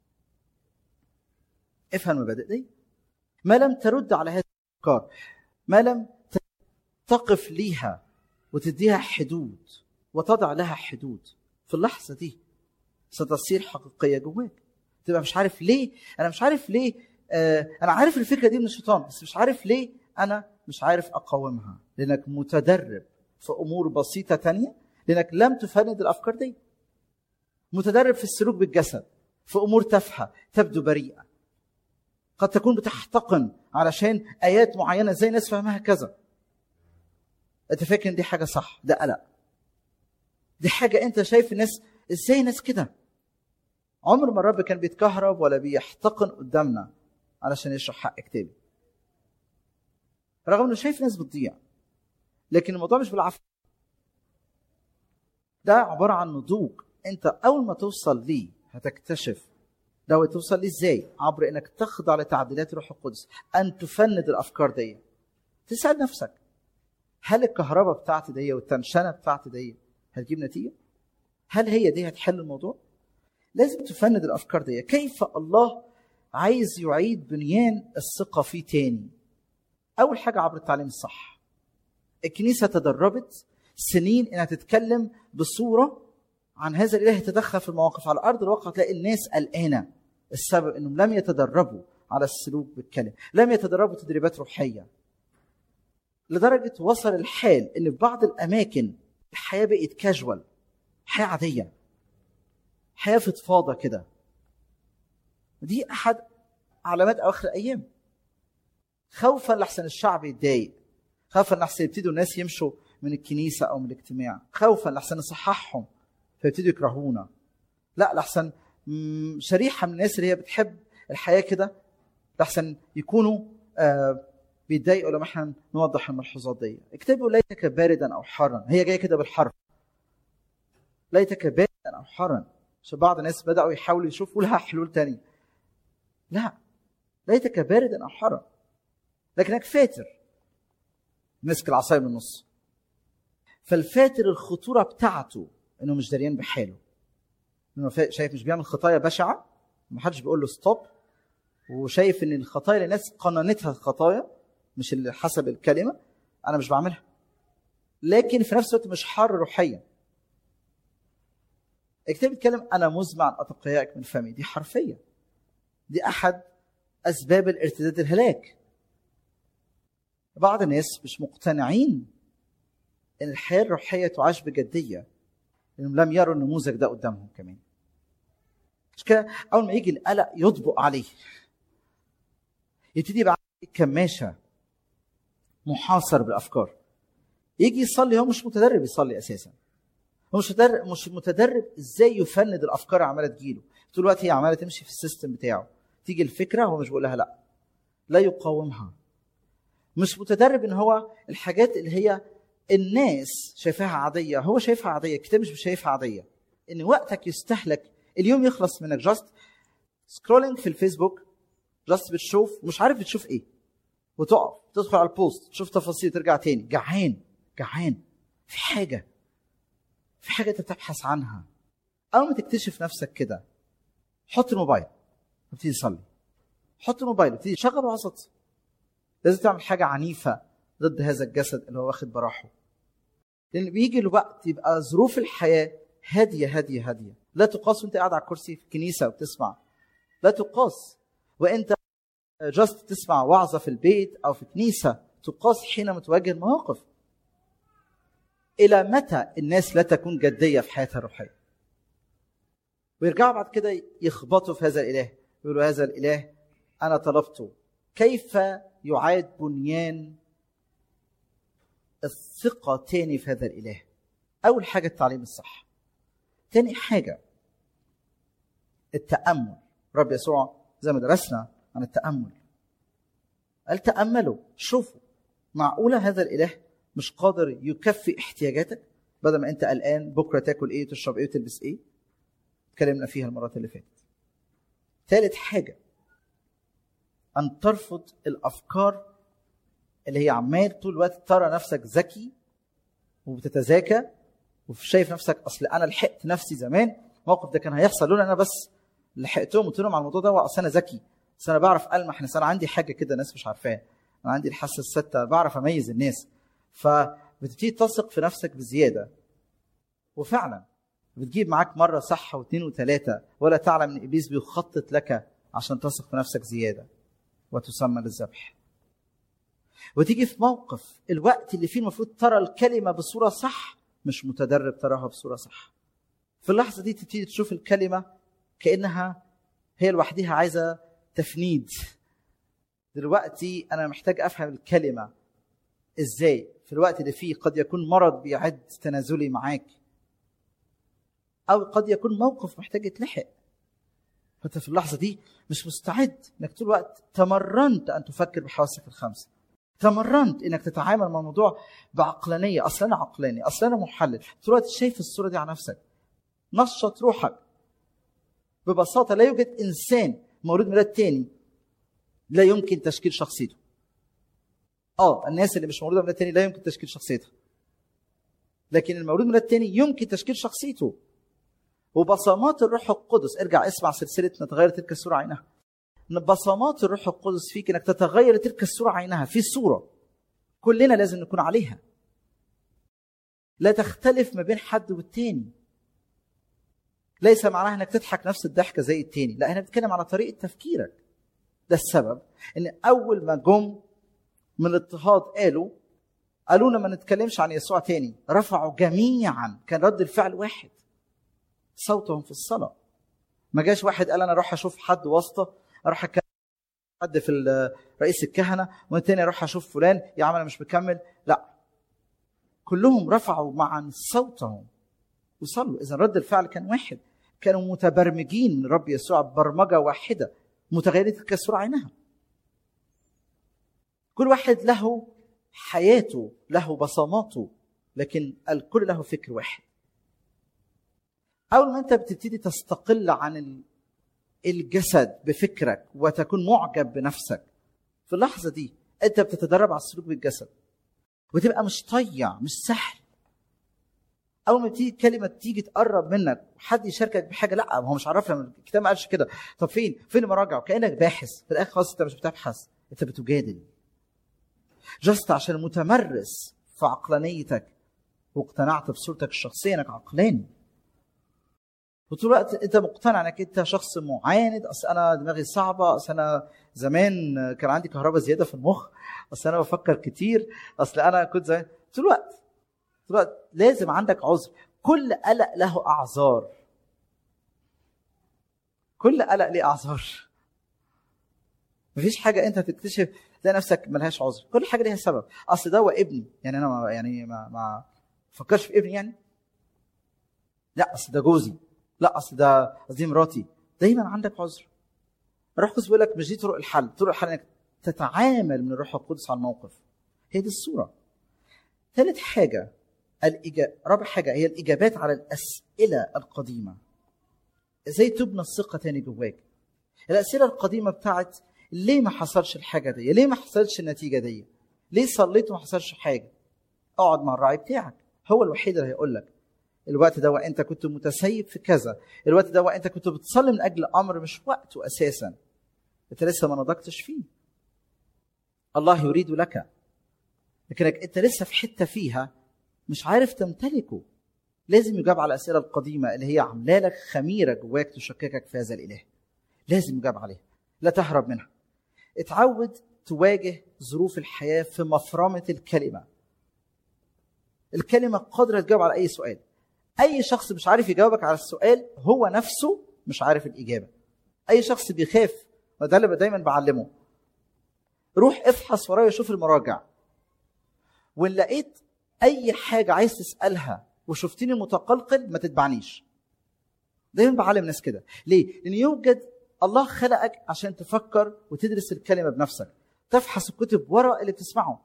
افهم المبادئ دي ما لم ترد على هذه الافكار ما لم تقف ليها وتديها حدود وتضع لها حدود في اللحظه دي ستصير حقيقيه جواك تبقى مش عارف ليه انا مش عارف ليه آه انا عارف الفكره دي من الشيطان بس مش عارف ليه انا مش عارف اقاومها لانك متدرب في امور بسيطه تانية لانك لم تفند الافكار دي متدرب في السلوك بالجسد في امور تافهه تبدو بريئه قد تكون بتحتقن علشان ايات معينه زي ناس فهمها كذا انت فاكر ان دي حاجه صح ده قلق دي حاجه انت شايف الناس ازاي ناس كده عمر ما الرب كان بيتكهرب ولا بيحتقن قدامنا علشان يشرح حق كتابي رغم انه شايف ناس بتضيع لكن الموضوع مش بالعافيه ده عباره عن نضوج انت اول ما توصل ليه هتكتشف ده توصل ليه ازاي عبر انك تخضع لتعديلات الروح القدس ان تفند الافكار دي تسال نفسك هل الكهرباء بتاعتي دي والتنشنه بتاعتي دي هتجيب نتيجه هل هي دي هتحل الموضوع لازم تفند الافكار دي كيف الله عايز يعيد بنيان الثقه فيه تاني اول حاجه عبر التعليم الصح الكنيسه تدربت سنين انها تتكلم بصوره عن هذا الاله يتدخل في المواقف على ارض الواقع تلاقي الناس قلقانه السبب انهم لم يتدربوا على السلوك بالكلمه لم يتدربوا تدريبات روحيه لدرجه وصل الحال ان في بعض الاماكن الحياه بقت كاجوال حياه عاديه حياه فضفاضه كده دي احد علامات اواخر الايام خوفا لحسن الشعب يتضايق خوفا لحسن يبتدوا الناس يمشوا من الكنيسه او من الاجتماع خوفا لحسن نصححهم فيبتدوا يكرهونا لا لحسن شريحه من الناس اللي هي بتحب الحياه كده لحسن يكونوا آه بيتضايقوا لما احنا نوضح الملحوظات دي اكتبوا ليتك باردا او حارا هي جايه كده بالحرف ليتك باردا او حارا عشان بعض الناس بداوا يحاولوا يشوفوا لها حلول تانية لا ليتك باردا او حارا لكنك فاتر مسك العصايه من النص فالفاتر الخطوره بتاعته انه مش دريان بحاله انه شايف مش بيعمل خطايا بشعه محدش بيقول له ستوب وشايف ان الخطايا اللي الناس قننتها خطايا مش اللي حسب الكلمه انا مش بعملها لكن في نفس الوقت مش حار روحيا الكتاب بيتكلم انا مزمع عن اتقيائك من فمي دي حرفيه دي احد اسباب الارتداد الهلاك بعض الناس مش مقتنعين ان الحياه الروحيه تعاش بجديه لانهم لم يروا النموذج ده قدامهم كمان مش كده اول ما يجي القلق يطبق عليه يبتدي يبقى كماشه محاصر بالافكار يجي يصلي هو مش متدرب يصلي اساسا هو مش متدرب مش متدرب ازاي يفند الافكار اللي عماله تجيله طول الوقت هي عماله تمشي في السيستم بتاعه تيجي الفكره هو مش بيقول لها لا لا يقاومها مش متدرب ان هو الحاجات اللي هي الناس شايفاها عاديه هو شايفها عاديه الكتاب مش شايفها عاديه ان وقتك يستهلك اليوم يخلص منك جاست سكرولينج في الفيسبوك جاست بتشوف مش عارف بتشوف ايه وتقف تدخل على البوست تشوف تفاصيل ترجع تاني جعان جعان في حاجه في حاجه انت بتبحث عنها اول ما تكتشف نفسك كده حط الموبايل وابتدي تصلي حط الموبايل وابتدي شغل وسط لازم تعمل حاجه عنيفه ضد هذا الجسد اللي هو واخد براحه لان بيجي الوقت يبقى ظروف الحياه هاديه هاديه هاديه لا تقاس وانت قاعد على الكرسي في الكنيسه وبتسمع لا تقاس وانت جاست تسمع وعظه في البيت او في كنيسه تقاس حينما تواجه المواقف الى متى الناس لا تكون جديه في حياتها الروحيه ويرجعوا بعد كده يخبطوا في هذا الاله يقولوا هذا الاله انا طلبته كيف يعاد بنيان الثقه تاني في هذا الاله اول حاجه التعليم الصح تاني حاجه التامل رب يسوع زي ما درسنا عن التامل قال تاملوا شوفوا معقوله هذا الاله مش قادر يكفي احتياجاتك بدل ما انت قلقان بكره تاكل ايه وتشرب ايه وتلبس ايه اتكلمنا فيها المرات اللي فاتت ثالث حاجه ان ترفض الافكار اللي هي عمال طول الوقت ترى نفسك ذكي وبتتذاكى وشايف نفسك اصل انا لحقت نفسي زمان الموقف ده كان هيحصل لولا انا بس لحقتهم قلت لهم على الموضوع ده اصل انا ذكي بس انا بعرف المح ناس انا عندي حاجه كده الناس مش عارفاها انا عندي الحاسه السته بعرف اميز الناس فبتبتدي تثق في نفسك بزياده وفعلا بتجيب معاك مره صح واثنين وثلاثه ولا تعلم ان ابليس بيخطط لك عشان تثق في نفسك زياده وتسمى للذبح وتيجي في موقف الوقت اللي فيه المفروض ترى الكلمه بصوره صح مش متدرب تراها بصوره صح في اللحظه دي تبتدي تشوف الكلمه كانها هي لوحدها عايزه تفنيد دلوقتي انا محتاج افهم الكلمه ازاي في الوقت اللي فيه قد يكون مرض بيعد تنازلي معاك او قد يكون موقف محتاج يتلحق فانت في اللحظه دي مش مستعد انك طول الوقت تمرنت ان تفكر بحواسك الخمسه تمرنت انك تتعامل مع الموضوع بعقلانيه اصل انا عقلاني اصل انا محلل طول الوقت شايف الصوره دي على نفسك نشط روحك ببساطه لا يوجد انسان مولود ميلاد تاني لا يمكن تشكيل شخصيته اه الناس اللي مش مولوده ميلاد تاني لا يمكن تشكيل شخصيتها لكن المولود ميلاد تاني يمكن تشكيل شخصيته وبصمات الروح القدس ارجع اسمع سلسله نتغير تلك الصوره عينها بصمات الروح القدس فيك انك تتغير تلك الصوره عينها في صوره كلنا لازم نكون عليها لا تختلف ما بين حد والتاني ليس معناها انك تضحك نفس الضحكه زي التاني لا احنا بنتكلم على طريقه تفكيرك ده السبب ان اول ما جم من الاضطهاد قالوا قالوا لنا ما نتكلمش عن يسوع تاني رفعوا جميعا كان رد الفعل واحد صوتهم في الصلاه ما جاش واحد قال انا اروح اشوف حد واسطه اروح اتكلم حد في رئيس الكهنه والتاني اروح اشوف فلان يا عم انا مش مكمل لا كلهم رفعوا معا صوتهم وصلوا اذا رد الفعل كان واحد كانوا متبرمجين من رب يسوع برمجه واحده متغيرين تلك الصوره عينها كل واحد له حياته له بصماته لكن الكل له فكر واحد اول ما انت بتبتدي تستقل عن الجسد بفكرك وتكون معجب بنفسك في اللحظه دي انت بتتدرب على السلوك بالجسد وتبقى مش طيع مش سهل اول ما تيجي كلمه تيجي تقرب منك وحد يشاركك بحاجه لا ما هو مش عارفها الكتاب ما قالش كده طب فين فين المراجع كانك باحث في الاخر خلاص انت مش بتبحث انت بتجادل جست عشان متمرس في عقلانيتك واقتنعت بصورتك الشخصيه انك عقلاني وطول الوقت انت مقتنع انك انت شخص معاند اصل انا دماغي صعبه اصل انا زمان كان عندي كهرباء زياده في المخ اصل انا بفكر كتير اصل انا كنت زي طول الوقت طول الوقت لازم عندك عذر كل قلق له اعذار كل قلق ليه اعذار مفيش حاجه انت تكتشف تلاقي نفسك ملهاش عذر كل حاجه ليها سبب اصل ده هو ابني يعني انا ما يعني ما ما فكرش في ابني يعني لا اصل ده جوزي لا اصل ده دي مراتي دايما عندك عذر الروح القدس بيقول لك مش دي طرق الحل طرق الحل انك تتعامل من الروح القدس على الموقف هي دي الصوره ثالث حاجه الإجا... رابع حاجه هي الاجابات على الاسئله القديمه ازاي تبنى الثقه تاني جواك الاسئله القديمه بتاعت ليه ما حصلش الحاجه دي ليه ما حصلش النتيجه دي ليه صليت وما حصلش حاجه اقعد مع الراعي بتاعك هو الوحيد اللي هيقول لك الوقت ده وانت كنت متسيب في كذا الوقت ده وانت كنت بتصلي من اجل امر مش وقته اساسا انت لسه ما نضجتش فيه الله يريد لك لكنك انت لسه في حته فيها مش عارف تمتلكه لازم يجاب على الاسئله القديمه اللي هي عامله لك خميره جواك تشككك في هذا الاله لازم يجاب عليها لا تهرب منها اتعود تواجه ظروف الحياه في مفرمه الكلمه الكلمه قادره تجاوب على اي سؤال اي شخص مش عارف يجاوبك على السؤال هو نفسه مش عارف الاجابه اي شخص بيخاف وده اللي دايما بعلمه روح افحص ورايا شوف المراجع وان لقيت اي حاجه عايز تسالها وشفتني متقلقل ما تتبعنيش دايما بعلم ناس كده ليه لان يوجد الله خلقك عشان تفكر وتدرس الكلمه بنفسك تفحص الكتب ورا اللي بتسمعه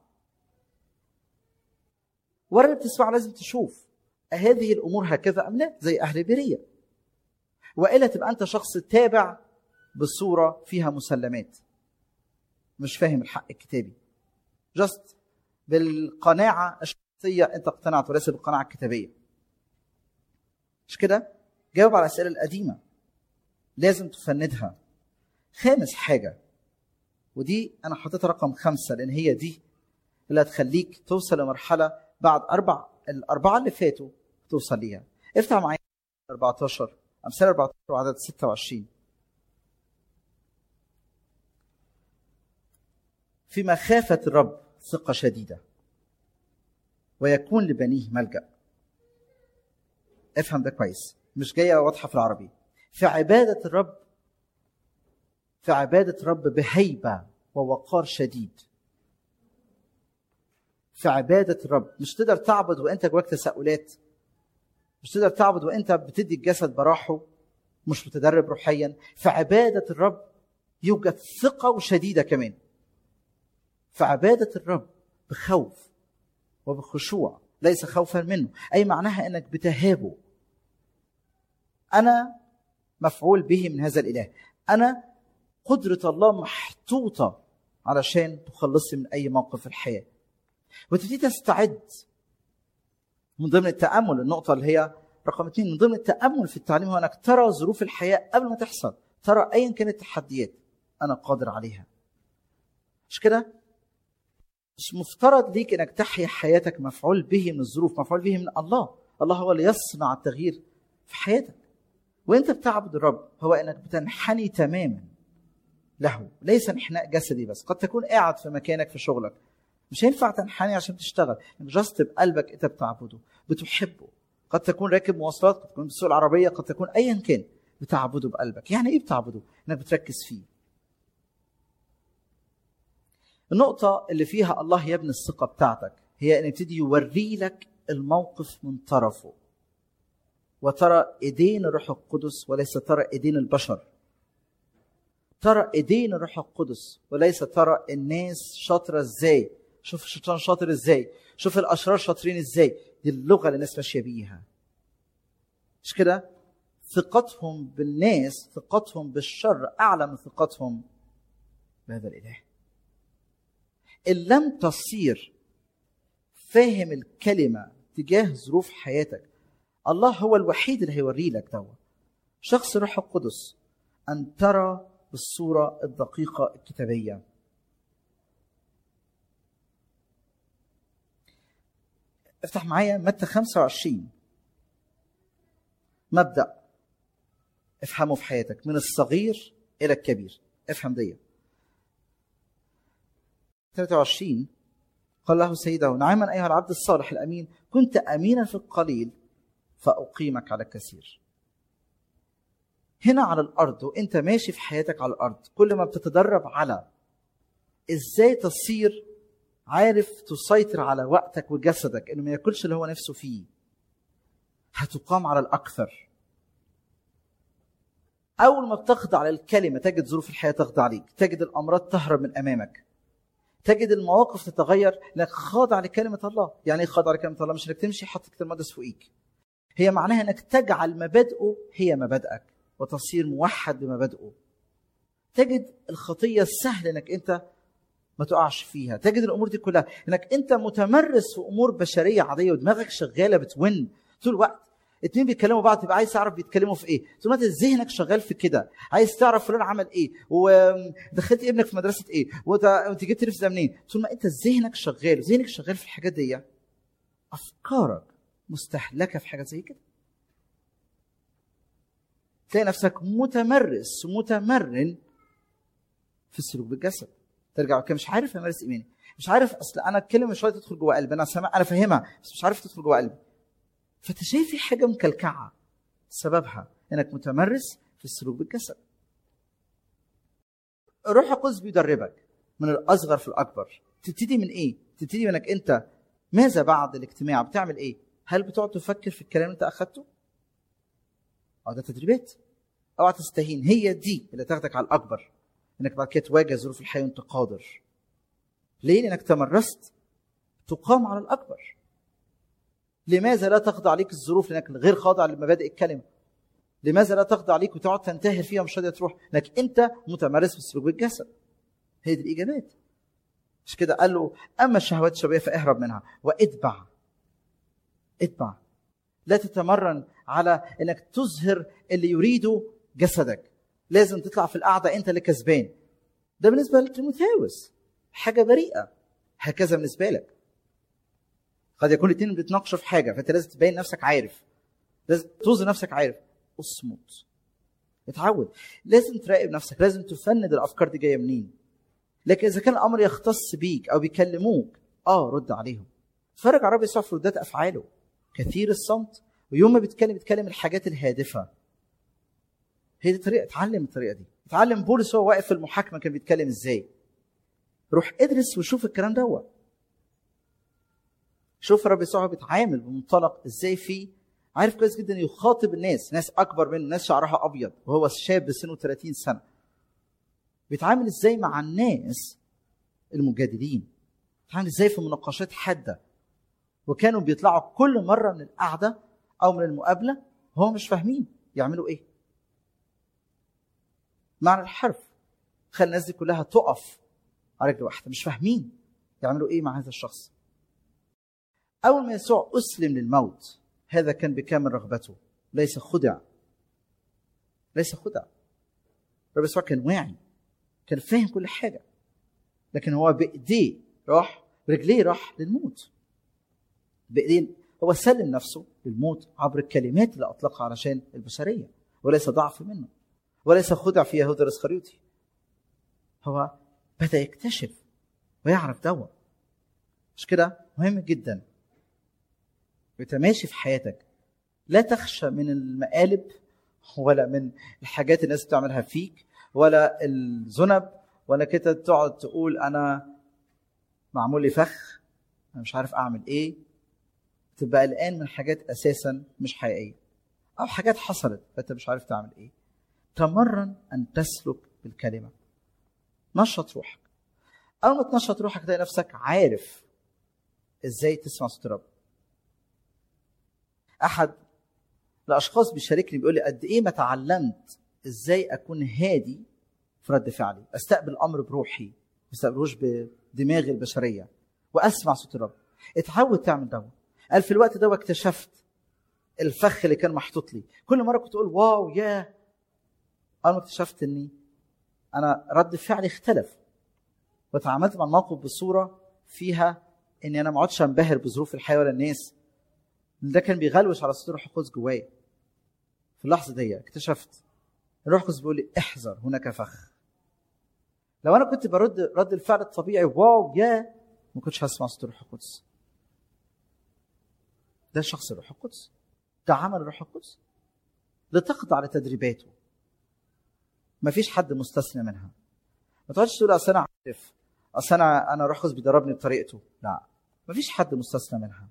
ورا اللي بتسمعه لازم تشوف هذه الامور هكذا ام لا زي اهل بيريه والا تبقى انت شخص تابع بصوره فيها مسلمات مش فاهم الحق الكتابي جاست بالقناعه الشخصيه انت اقتنعت وليس بالقناعه الكتابيه مش كده جاوب على الاسئله القديمه لازم تفندها خامس حاجه ودي انا حطيتها رقم خمسه لان هي دي اللي هتخليك توصل لمرحله بعد اربع الاربعه اللي فاتوا توصل ليها افتح معايا 14 امثال 14 وعدد 26 في مخافة الرب ثقة شديدة ويكون لبنيه ملجأ افهم ده كويس مش جاية واضحة في العربي في عبادة الرب في عبادة الرب بهيبة ووقار شديد في عبادة الرب مش تقدر تعبد وانت جواك تساؤلات مش تقدر تعبد وانت بتدي الجسد براحه مش متدرب روحيا في عبادة الرب يوجد ثقة وشديدة كمان في عبادة الرب بخوف وبخشوع ليس خوفا منه أي معناها أنك بتهابه أنا مفعول به من هذا الإله أنا قدرة الله محطوطة علشان تخلصي من أي موقف في الحياة وتبتدي تستعد من ضمن التأمل النقطة اللي هي رقم اثنين من ضمن التأمل في التعليم هو أنك ترى ظروف الحياة قبل ما تحصل ترى أيا كانت التحديات أنا قادر عليها مش كده؟ مش مفترض ليك انك تحيا حياتك مفعول به من الظروف مفعول به من الله الله هو اللي يصنع التغيير في حياتك وانت بتعبد الرب هو انك بتنحني تماما له ليس انحناء جسدي بس قد تكون قاعد في مكانك في شغلك مش هينفع تنحني عشان تشتغل جاست بقلبك انت بتعبده بتحبه قد تكون راكب مواصلات قد تكون بتسوق العربيه قد تكون ايا كان بتعبده بقلبك يعني ايه بتعبده انك بتركز فيه النقطة اللي فيها الله يبني الثقة بتاعتك هي أن يبتدي يوري لك الموقف من طرفه وترى ايدين الروح القدس وليس ترى ايدين البشر ترى ايدين الروح القدس وليس ترى الناس شاطره ازاي شوف الشيطان شاطر ازاي شوف الاشرار شاطرين ازاي دي اللغه اللي الناس ماشيه بيها مش كده ثقتهم بالناس ثقتهم بالشر اعلى من ثقتهم بهذا الاله ان لم تصير فاهم الكلمه تجاه ظروف حياتك الله هو الوحيد اللي هيوري لك دوا شخص روح القدس ان ترى بالصوره الدقيقه الكتابيه افتح معايا متى 25 مبدا افهمه في حياتك من الصغير الى الكبير افهم دي 23 قال له سيده نعما ايها العبد الصالح الامين كنت امينا في القليل فاقيمك على الكثير هنا على الارض وانت ماشي في حياتك على الارض كل ما بتتدرب على ازاي تصير عارف تسيطر على وقتك وجسدك انه ما ياكلش اللي هو نفسه فيه هتقام على الاكثر اول ما بتخضع للكلمه تجد ظروف الحياه تخضع عليك تجد الامراض تهرب من امامك تجد المواقف تتغير لانك خاضع لكلمه الله يعني ايه خاضع لكلمه الله مش انك تمشي حاطط كتاب المقدس فوقيك هي معناها انك تجعل مبادئه هي مبادئك وتصير موحد بمبادئه تجد الخطيه سهل انك انت ما تقعش فيها تجد الامور دي كلها انك انت متمرس في امور بشريه عاديه ودماغك شغاله بتون طول الوقت اتنين بيتكلموا بعض تبقى عايز تعرف بيتكلموا في ايه طول ما انت ذهنك شغال في كده عايز تعرف فلان عمل ايه ودخلت ابنك في مدرسه ايه وانت جبت نفس ده منين طول ما انت ذهنك شغال ذهنك شغال في الحاجات دي افكارك مستهلكه في حاجات زي كده تلاقي نفسك متمرس متمرن في السلوك بالجسد ترجع كده مش عارف امارس ايماني مش عارف اصل انا الكلمه شويه تدخل جوه قلبي انا سامع انا فاهمها بس مش عارف تدخل جوه قلبي فانت شايف في حاجه مكلكعه سببها انك متمرس في السلوك بالجسد الروح القدس بيدربك من الاصغر في الاكبر تبتدي من ايه تبتدي من انك انت ماذا بعد الاجتماع بتعمل ايه هل بتقعد تفكر في الكلام اللي انت اخدته اه ده تدريبات اوعى تستهين هي دي اللي تاخدك على الاكبر انك بعد كده تواجه ظروف الحياه وانت قادر ليه لانك تمرست تقام على الاكبر لماذا لا تخضع عليك الظروف لانك غير خاضع لمبادئ الكلمه لماذا لا تخضع عليك وتقعد تنتهر فيها مش راضيه تروح لانك انت متمرس في السلوك بالجسد هي دي الاجابات مش كده قال له اما الشهوات الشبابيه فاهرب منها واتبع اتبع لا تتمرن على انك تظهر اللي يريده جسدك لازم تطلع في القعده انت اللي كسبان ده بالنسبه لتيموثاوس حاجه بريئه هكذا بالنسبه لك قد يكون الاثنين بيتناقشوا في حاجه فانت لازم تبين نفسك عارف لازم تظهر نفسك عارف اصمت اتعود لازم تراقب نفسك لازم تفند الافكار دي جايه منين لكن اذا كان الامر يختص بيك او بيكلموك اه رد عليهم اتفرج على الرب يسوع في ردات افعاله كثير الصمت ويوم ما بيتكلم بيتكلم الحاجات الهادفه هي دي طريقه اتعلم الطريقه دي اتعلم بولس وهو واقف في المحاكمه كان بيتكلم ازاي روح ادرس وشوف الكلام دوت شوف الرب يسوع بيتعامل بمنطلق ازاي في عارف كويس جدا يخاطب الناس ناس اكبر منه ناس شعرها ابيض وهو شاب سنه 30 سنه بيتعامل ازاي مع الناس المجادلين بيتعامل ازاي في مناقشات حاده وكانوا بيطلعوا كل مره من القعده او من المقابله هو مش فاهمين يعملوا ايه معنى الحرف خلي الناس دي كلها تقف على رجل واحده مش فاهمين يعملوا ايه مع هذا الشخص اول ما يسوع اسلم للموت هذا كان بكامل رغبته ليس خدع ليس خدع الرب يسوع كان واعي كان فاهم كل حاجه لكن هو بايديه راح برجليه راح للموت بايديه هو سلم نفسه للموت عبر الكلمات اللي اطلقها علشان البشريه وليس ضعف منه وليس خدع في يهوذا الاسخريوطي هو بدا يكتشف ويعرف دوا مش كده مهم جدا وانت ماشي في حياتك لا تخشى من المقالب ولا من الحاجات الناس بتعملها فيك ولا الذنب ولا كده تقعد تقول انا معمول لي فخ انا مش عارف اعمل ايه تبقى قلقان من حاجات اساسا مش حقيقيه او حاجات حصلت فانت مش عارف تعمل ايه تمرن ان تسلك بالكلمه نشط روحك اول ما تنشط روحك تلاقي نفسك عارف ازاي تسمع صوت الرب احد الاشخاص بيشاركني بيقول لي قد ايه ما تعلمت ازاي اكون هادي في رد فعلي استقبل الامر بروحي ما استقبلوش بدماغي البشريه واسمع صوت الرب اتعود تعمل ده قال في الوقت ده اكتشفت الفخ اللي كان محطوط لي كل مره كنت اقول واو يا اول ما اكتشفت اني انا رد فعلي اختلف وتعاملت مع الموقف بصوره فيها اني انا ما اقعدش انبهر بظروف الحياه ولا الناس ده كان بيغلوش على صوت الروح القدس جوايا في اللحظه دي اكتشفت الروح القدس بيقول لي احذر هناك فخ لو انا كنت برد رد الفعل الطبيعي واو يا ما كنتش هسمع صوت الروح القدس ده شخص الروح القدس ده عمل الروح القدس لتخضع لتدريباته ما فيش حد مستثنى منها ما تقعدش تقول اصل انا عارف اصل انا انا الروح القدس بيدربني بطريقته لا ما فيش حد مستثنى منها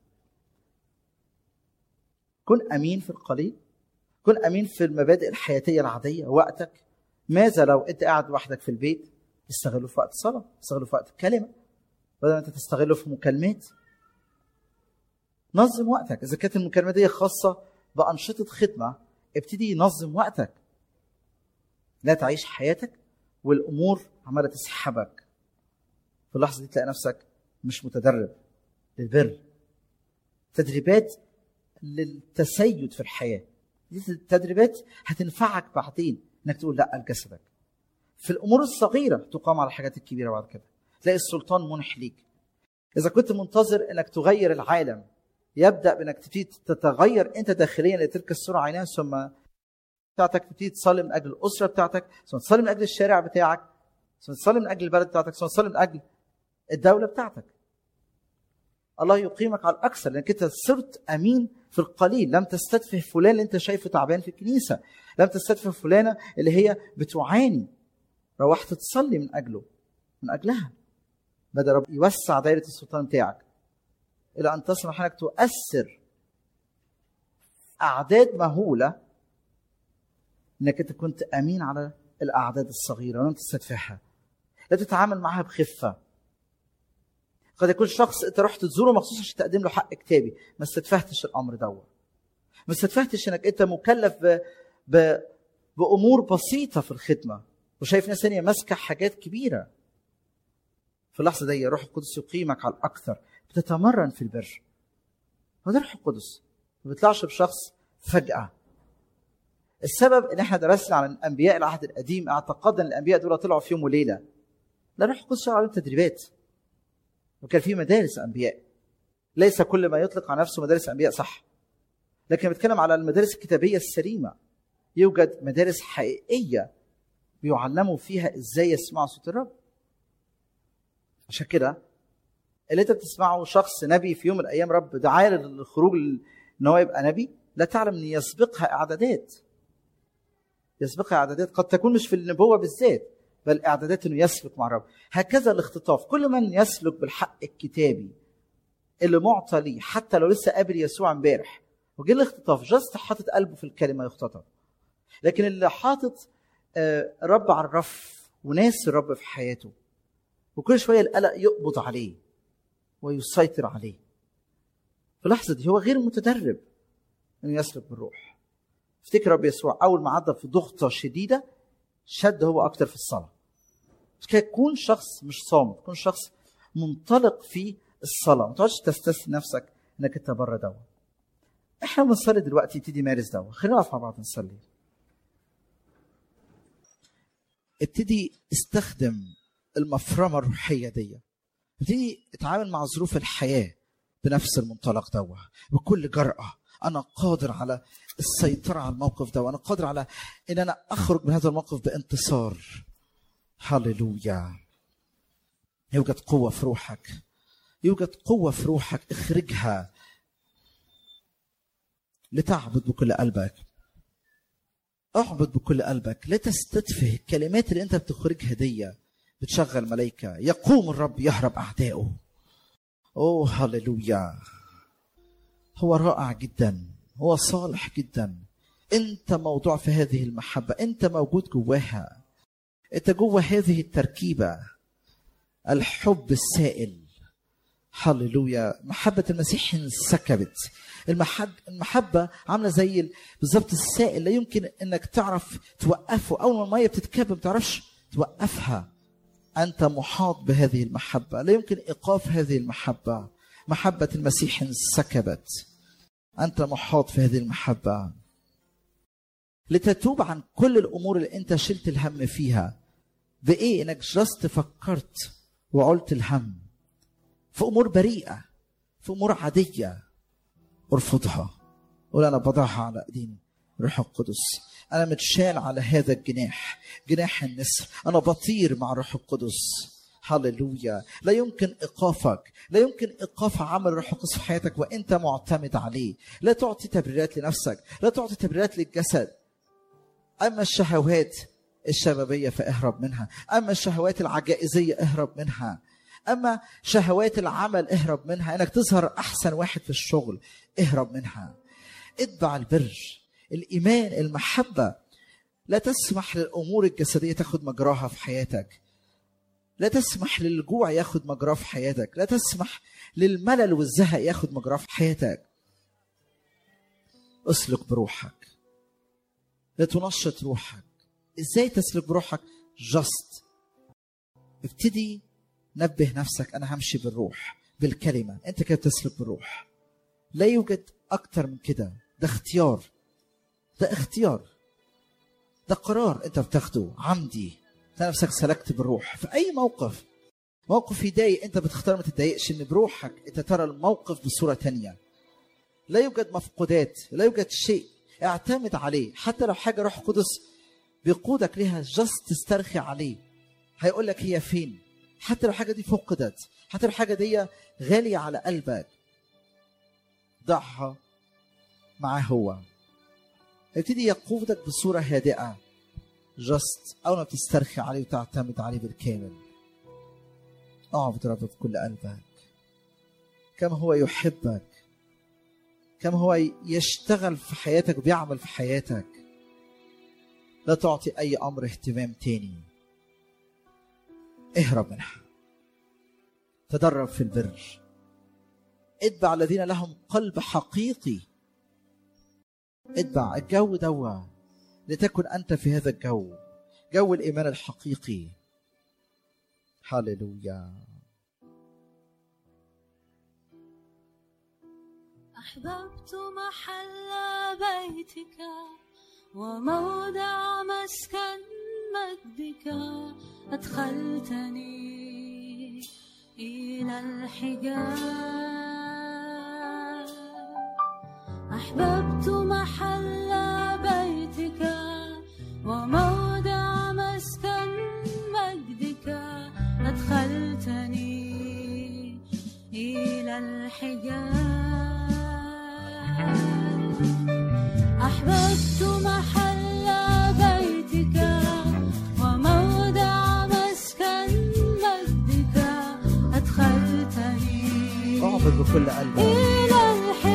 كن امين في القليل كن امين في المبادئ الحياتيه العاديه وقتك ماذا لو انت قاعد لوحدك في البيت استغله في وقت الصلاه استغله في وقت الكلمه بدل ما انت تستغله في مكالمات نظم وقتك اذا كانت المكالمه دي خاصه بانشطه خدمه ابتدي نظم وقتك لا تعيش حياتك والامور عماله تسحبك في اللحظه دي تلاقي نفسك مش متدرب للبر تدريبات للتسيد في الحياه دي التدريبات هتنفعك بعدين انك تقول لا لجسدك في الامور الصغيره تقام على الحاجات الكبيره بعد كده تلاقي السلطان منح ليك اذا كنت منتظر انك تغير العالم يبدا بانك تبتدي تتغير انت داخليا لتلك السرعه عينها ثم بتاعتك تبتدي تصلي من اجل الاسره بتاعتك ثم تصلي من اجل الشارع بتاعك ثم تصلي من اجل البلد بتاعتك ثم تصلي من اجل الدوله بتاعتك الله يقيمك على الاكثر لانك انت صرت امين في القليل لم تستدفه فلان اللي انت شايفه تعبان في الكنيسه لم تستدفه فلانه اللي هي بتعاني روحت تصلي من اجله من اجلها بدا رب يوسع دايره السلطان بتاعك الى ان تصل انك تؤثر اعداد مهوله انك انت كنت امين على الاعداد الصغيره ولم تستدفعها لا تتعامل معها بخفه قد يكون شخص انت رحت تزوره مخصوص عشان تقدم له حق كتابي ما استدفعتش الامر دوت ما استدفعتش انك انت مكلف ب... ب... بامور بسيطه في الخدمه وشايف ناس ثانيه ماسكه حاجات كبيره في اللحظه دي روح القدس يقيمك على الاكثر بتتمرن في البر هو ده روح القدس ما بيطلعش بشخص فجاه السبب ان احنا درسنا عن انبياء العهد القديم اعتقدنا ان الانبياء دول طلعوا في يوم وليله لا روح القدس شغال عليهم تدريبات وكان في مدارس انبياء ليس كل ما يطلق على نفسه مدارس انبياء صح لكن بتكلم على المدارس الكتابيه السليمه يوجد مدارس حقيقيه بيعلموا فيها ازاي يسمعوا صوت الرب عشان كده اللي انت بتسمعه شخص نبي في يوم من الايام رب دعاه للخروج ان هو يبقى نبي لا تعلم ان يسبقها اعدادات يسبقها اعدادات قد تكون مش في النبوه بالذات بل اعدادات انه يسلك مع الرب هكذا الاختطاف كل من يسلك بالحق الكتابي اللي معطى ليه حتى لو لسه قابل يسوع امبارح وجه الاختطاف جاست حاطط قلبه في الكلمه يختطف لكن اللي حاطط رب على الرف وناس الرب في حياته وكل شويه القلق يقبض عليه ويسيطر عليه في اللحظه دي هو غير متدرب انه يسلك بالروح افتكر رب يسوع اول ما عدى في ضغطه شديده شد هو اكتر في الصلاه مش كده كون شخص مش صامت كون شخص منطلق في الصلاه ما تقعدش تستثني نفسك انك انت بره دوا احنا بنصلي دلوقتي يبتدي مارس دوا خلينا نقف مع بعض نصلي ابتدي استخدم المفرمه الروحيه دي ابتدي اتعامل مع ظروف الحياه بنفس المنطلق دوا بكل جرأه انا قادر على السيطره على الموقف ده وانا قادر على ان انا اخرج من هذا الموقف بانتصار هللويا يوجد قوه في روحك يوجد قوه في روحك اخرجها لتعبد بكل قلبك اعبد بكل قلبك لا تستتفه الكلمات اللي انت بتخرجها دي بتشغل ملائكه يقوم الرب يهرب اعدائه اوه هللويا هو رائع جدا هو صالح جدا انت موضوع في هذه المحبه انت موجود جواها انت جوا هذه التركيبه الحب السائل هللويا محبة المسيح انسكبت المحب المحبة عاملة زي بالظبط السائل لا يمكن انك تعرف توقفه اول ما المية بتتكب ما بتعرفش توقفها انت محاط بهذه المحبة لا يمكن ايقاف هذه المحبة محبة المسيح انسكبت انت محاط في هذه المحبة لتتوب عن كل الامور اللي انت شلت الهم فيها بايه انك جست فكرت وعلت الهم في امور بريئه في امور عاديه ارفضها قول انا بضعها على ايديني روح القدس انا متشال على هذا الجناح جناح النسر انا بطير مع روح القدس هللويا لا يمكن ايقافك لا يمكن ايقاف عمل روح القدس في حياتك وانت معتمد عليه لا تعطي تبريرات لنفسك لا تعطي تبريرات للجسد اما الشهوات الشبابيه فاهرب منها اما الشهوات العجائزيه اهرب منها اما شهوات العمل اهرب منها انك تظهر احسن واحد في الشغل اهرب منها اتبع البر الايمان المحبه لا تسمح للامور الجسديه تاخد مجراها في حياتك لا تسمح للجوع ياخد مجراه في حياتك لا تسمح للملل والزهق ياخد مجراه في حياتك اسلك بروحك لا تنشط روحك ازاي تسلك بروحك جاست ابتدي نبه نفسك انا همشي بالروح بالكلمه انت كده بتسلك بالروح لا يوجد اكتر من كده ده اختيار ده اختيار ده قرار انت بتاخده عمدي تلاقي نفسك سلكت بالروح في اي موقف موقف يضايق انت بتختار ما تتضايقش ان بروحك انت ترى الموقف بصوره تانية لا يوجد مفقودات لا يوجد شيء اعتمد عليه حتى لو حاجه روح قدس بيقودك ليها جاست تسترخي عليه هيقول لك هي فين حتى لو حاجه دي فقدت حتى لو حاجه دي غاليه على قلبك ضعها معاه هو يبتدي يقودك بصوره هادئه جاست اول ما بتسترخي عليه وتعتمد عليه بالكامل اعبد رب بكل قلبك كم هو يحبك كم هو يشتغل في حياتك وبيعمل في حياتك لا تعطي اي امر اهتمام تاني اهرب منها تدرب في البر اتبع الذين لهم قلب حقيقي اتبع الجو دوا لتكن انت في هذا الجو جو الايمان الحقيقي هللويا أحببت محل بيتك وموضع مسكن مجدك أدخلتني إلى الحجاب أحببت محل بيتك وموضع مسكن مجدك أدخلتني إلى الحجاب أحببت محل بيتك وموضع مسكن مجدك أدخلتني اعبد بكل قلبك إلى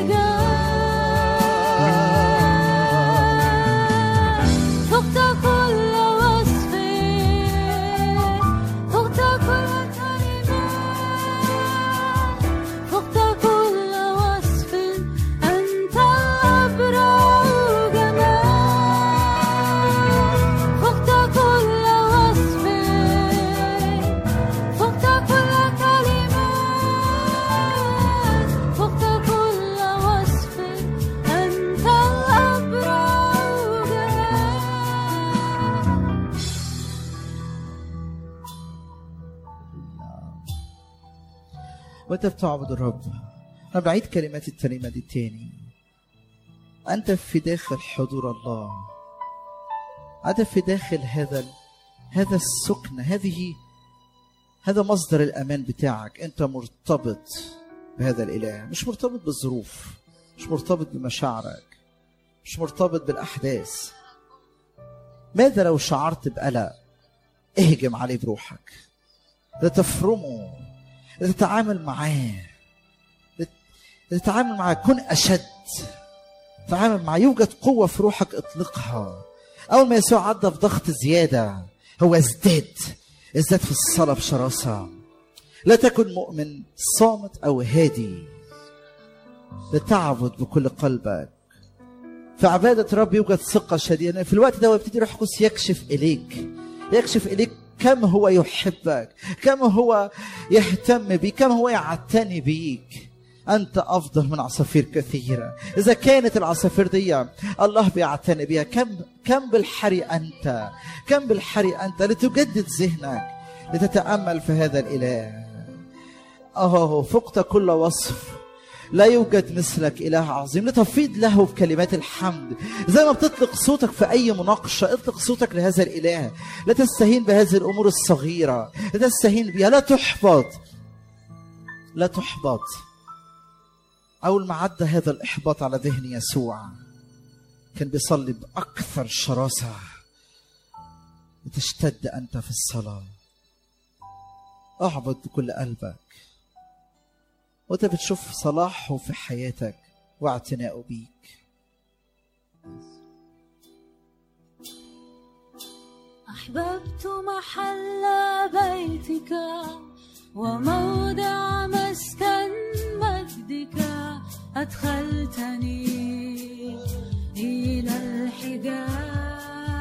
الحجاب فقت كل وصف فقت كل كلمات فقت كل وصف أنت أبرع جمال فقت كل وصف فقت كل كلمات فقت كل وصف أنت الأبرع جمال وانت بتعبد الرب انا بعيد كلمات الترنيمه دي تاني انت في داخل حضور الله انت في داخل هذا ال- هذا السكن هذه هذا مصدر الامان بتاعك انت مرتبط بهذا الاله مش مرتبط بالظروف مش مرتبط بمشاعرك مش مرتبط بالاحداث ماذا لو شعرت بقلق اهجم عليه بروحك لا تفرمه لا تتعامل معاه لا تتعامل معاه كن اشد تعامل معاه يوجد قوه في روحك اطلقها اول ما يسوع عدى بضغط زياده هو ازداد ازداد في الصلاه بشراسه لا تكن مؤمن صامت او هادي لتعبد بكل قلبك في عبادة رب يوجد ثقة شديدة في الوقت ده يبتدي روح القدس يكشف إليك يكشف إليك كم هو يحبك كم هو يهتم بيك كم هو يعتني بيك أنت أفضل من عصافير كثيرة إذا كانت العصافير دي الله بيعتني بيها كم كم بالحري أنت كم بالحري أنت لتجدد ذهنك لتتأمل في هذا الإله أهو فقت كل وصف لا يوجد مثلك إله عظيم لتفيض له بكلمات الحمد زي ما بتطلق صوتك في أي مناقشة اطلق صوتك لهذا الإله لا تستهين بهذه الأمور الصغيرة لا تستهين بها لا تحبط لا تحبط أول ما عدى هذا الإحباط على ذهن يسوع كان بيصلي بأكثر شراسة وتشتد أنت في الصلاة اعبد بكل قلبك وانت بتشوف صلاحه في حياتك واعتنائه بيك أحببت محل بيتك وموضع مسكن مجدك أدخلتني إلى الحجاب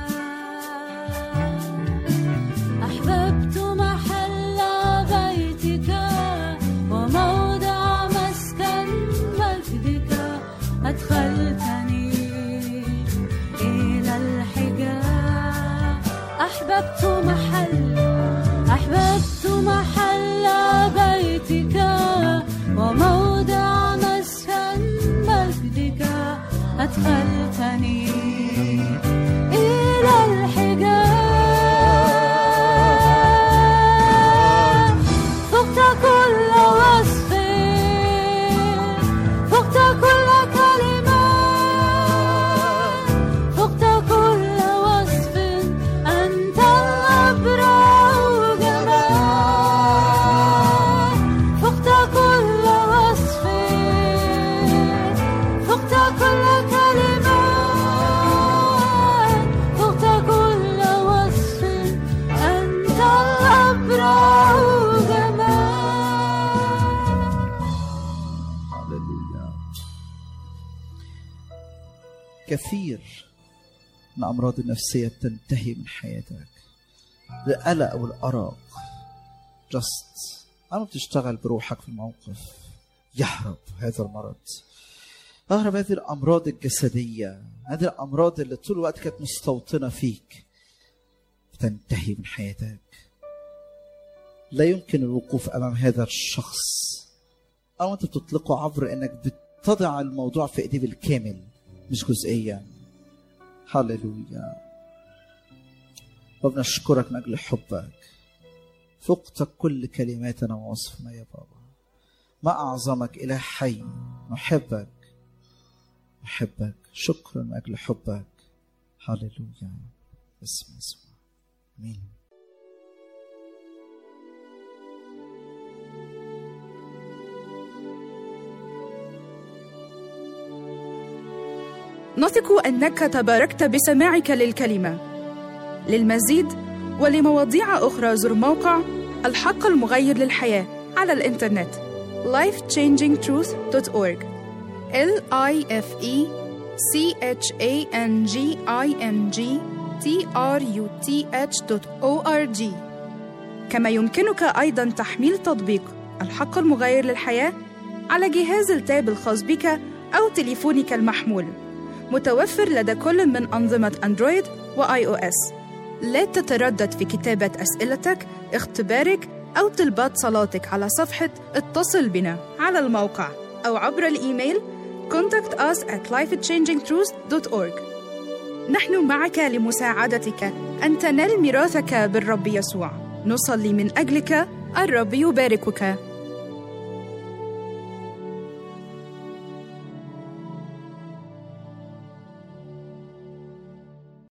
أحببت محل بيتك وموضع مسكن مجدك أدخلتني إلى الحجاب أحببت محل أحببت محل بيتك وموضع مسكن مجدك أدخلتني إلى الحجاب فقت كل وصف فقت كل كلمة فقت كل وصف أنت الأبرع جمال فقت كل وصف فقت كل كلمة فقت كل وصف أنت الأبرع جمال هللويا كثير من الأمراض النفسية بتنتهي من حياتك بالقلق والأرق جست أنا بتشتغل بروحك في الموقف يهرب هذا المرض اهرب هذه الأمراض الجسدية هذه الأمراض اللي طول الوقت كانت مستوطنة فيك بتنتهي من حياتك لا يمكن الوقوف أمام هذا الشخص أو أنت بتطلقه عبر إنك بتضع الموضوع في إيديه بالكامل مش جزئيا هللويا وبنشكرك من أجل حبك فقت كل كلماتنا ووصفنا يا بابا ما أعظمك إله حي نحبك نحبك شكرا من أجل حبك هللويا اسم يسوع امين نثق انك تباركت بسماعك للكلمه للمزيد ولمواضيع اخرى زر موقع الحق المغير للحياه على الانترنت lifechangingtruth.org l i f e c h a n g i n g t r u t h.org كما يمكنك ايضا تحميل تطبيق الحق المغير للحياه على جهاز التاب الخاص بك او تليفونك المحمول متوفر لدى كل من أنظمة أندرويد وآي أو إس. لا تتردد في كتابة أسئلتك، اختبارك أو طلبات صلاتك على صفحة اتصل بنا على الموقع أو عبر الإيميل contact us at lifechangingtruth.org نحن معك لمساعدتك أن تنال ميراثك بالرب يسوع نصلي من أجلك الرب يباركك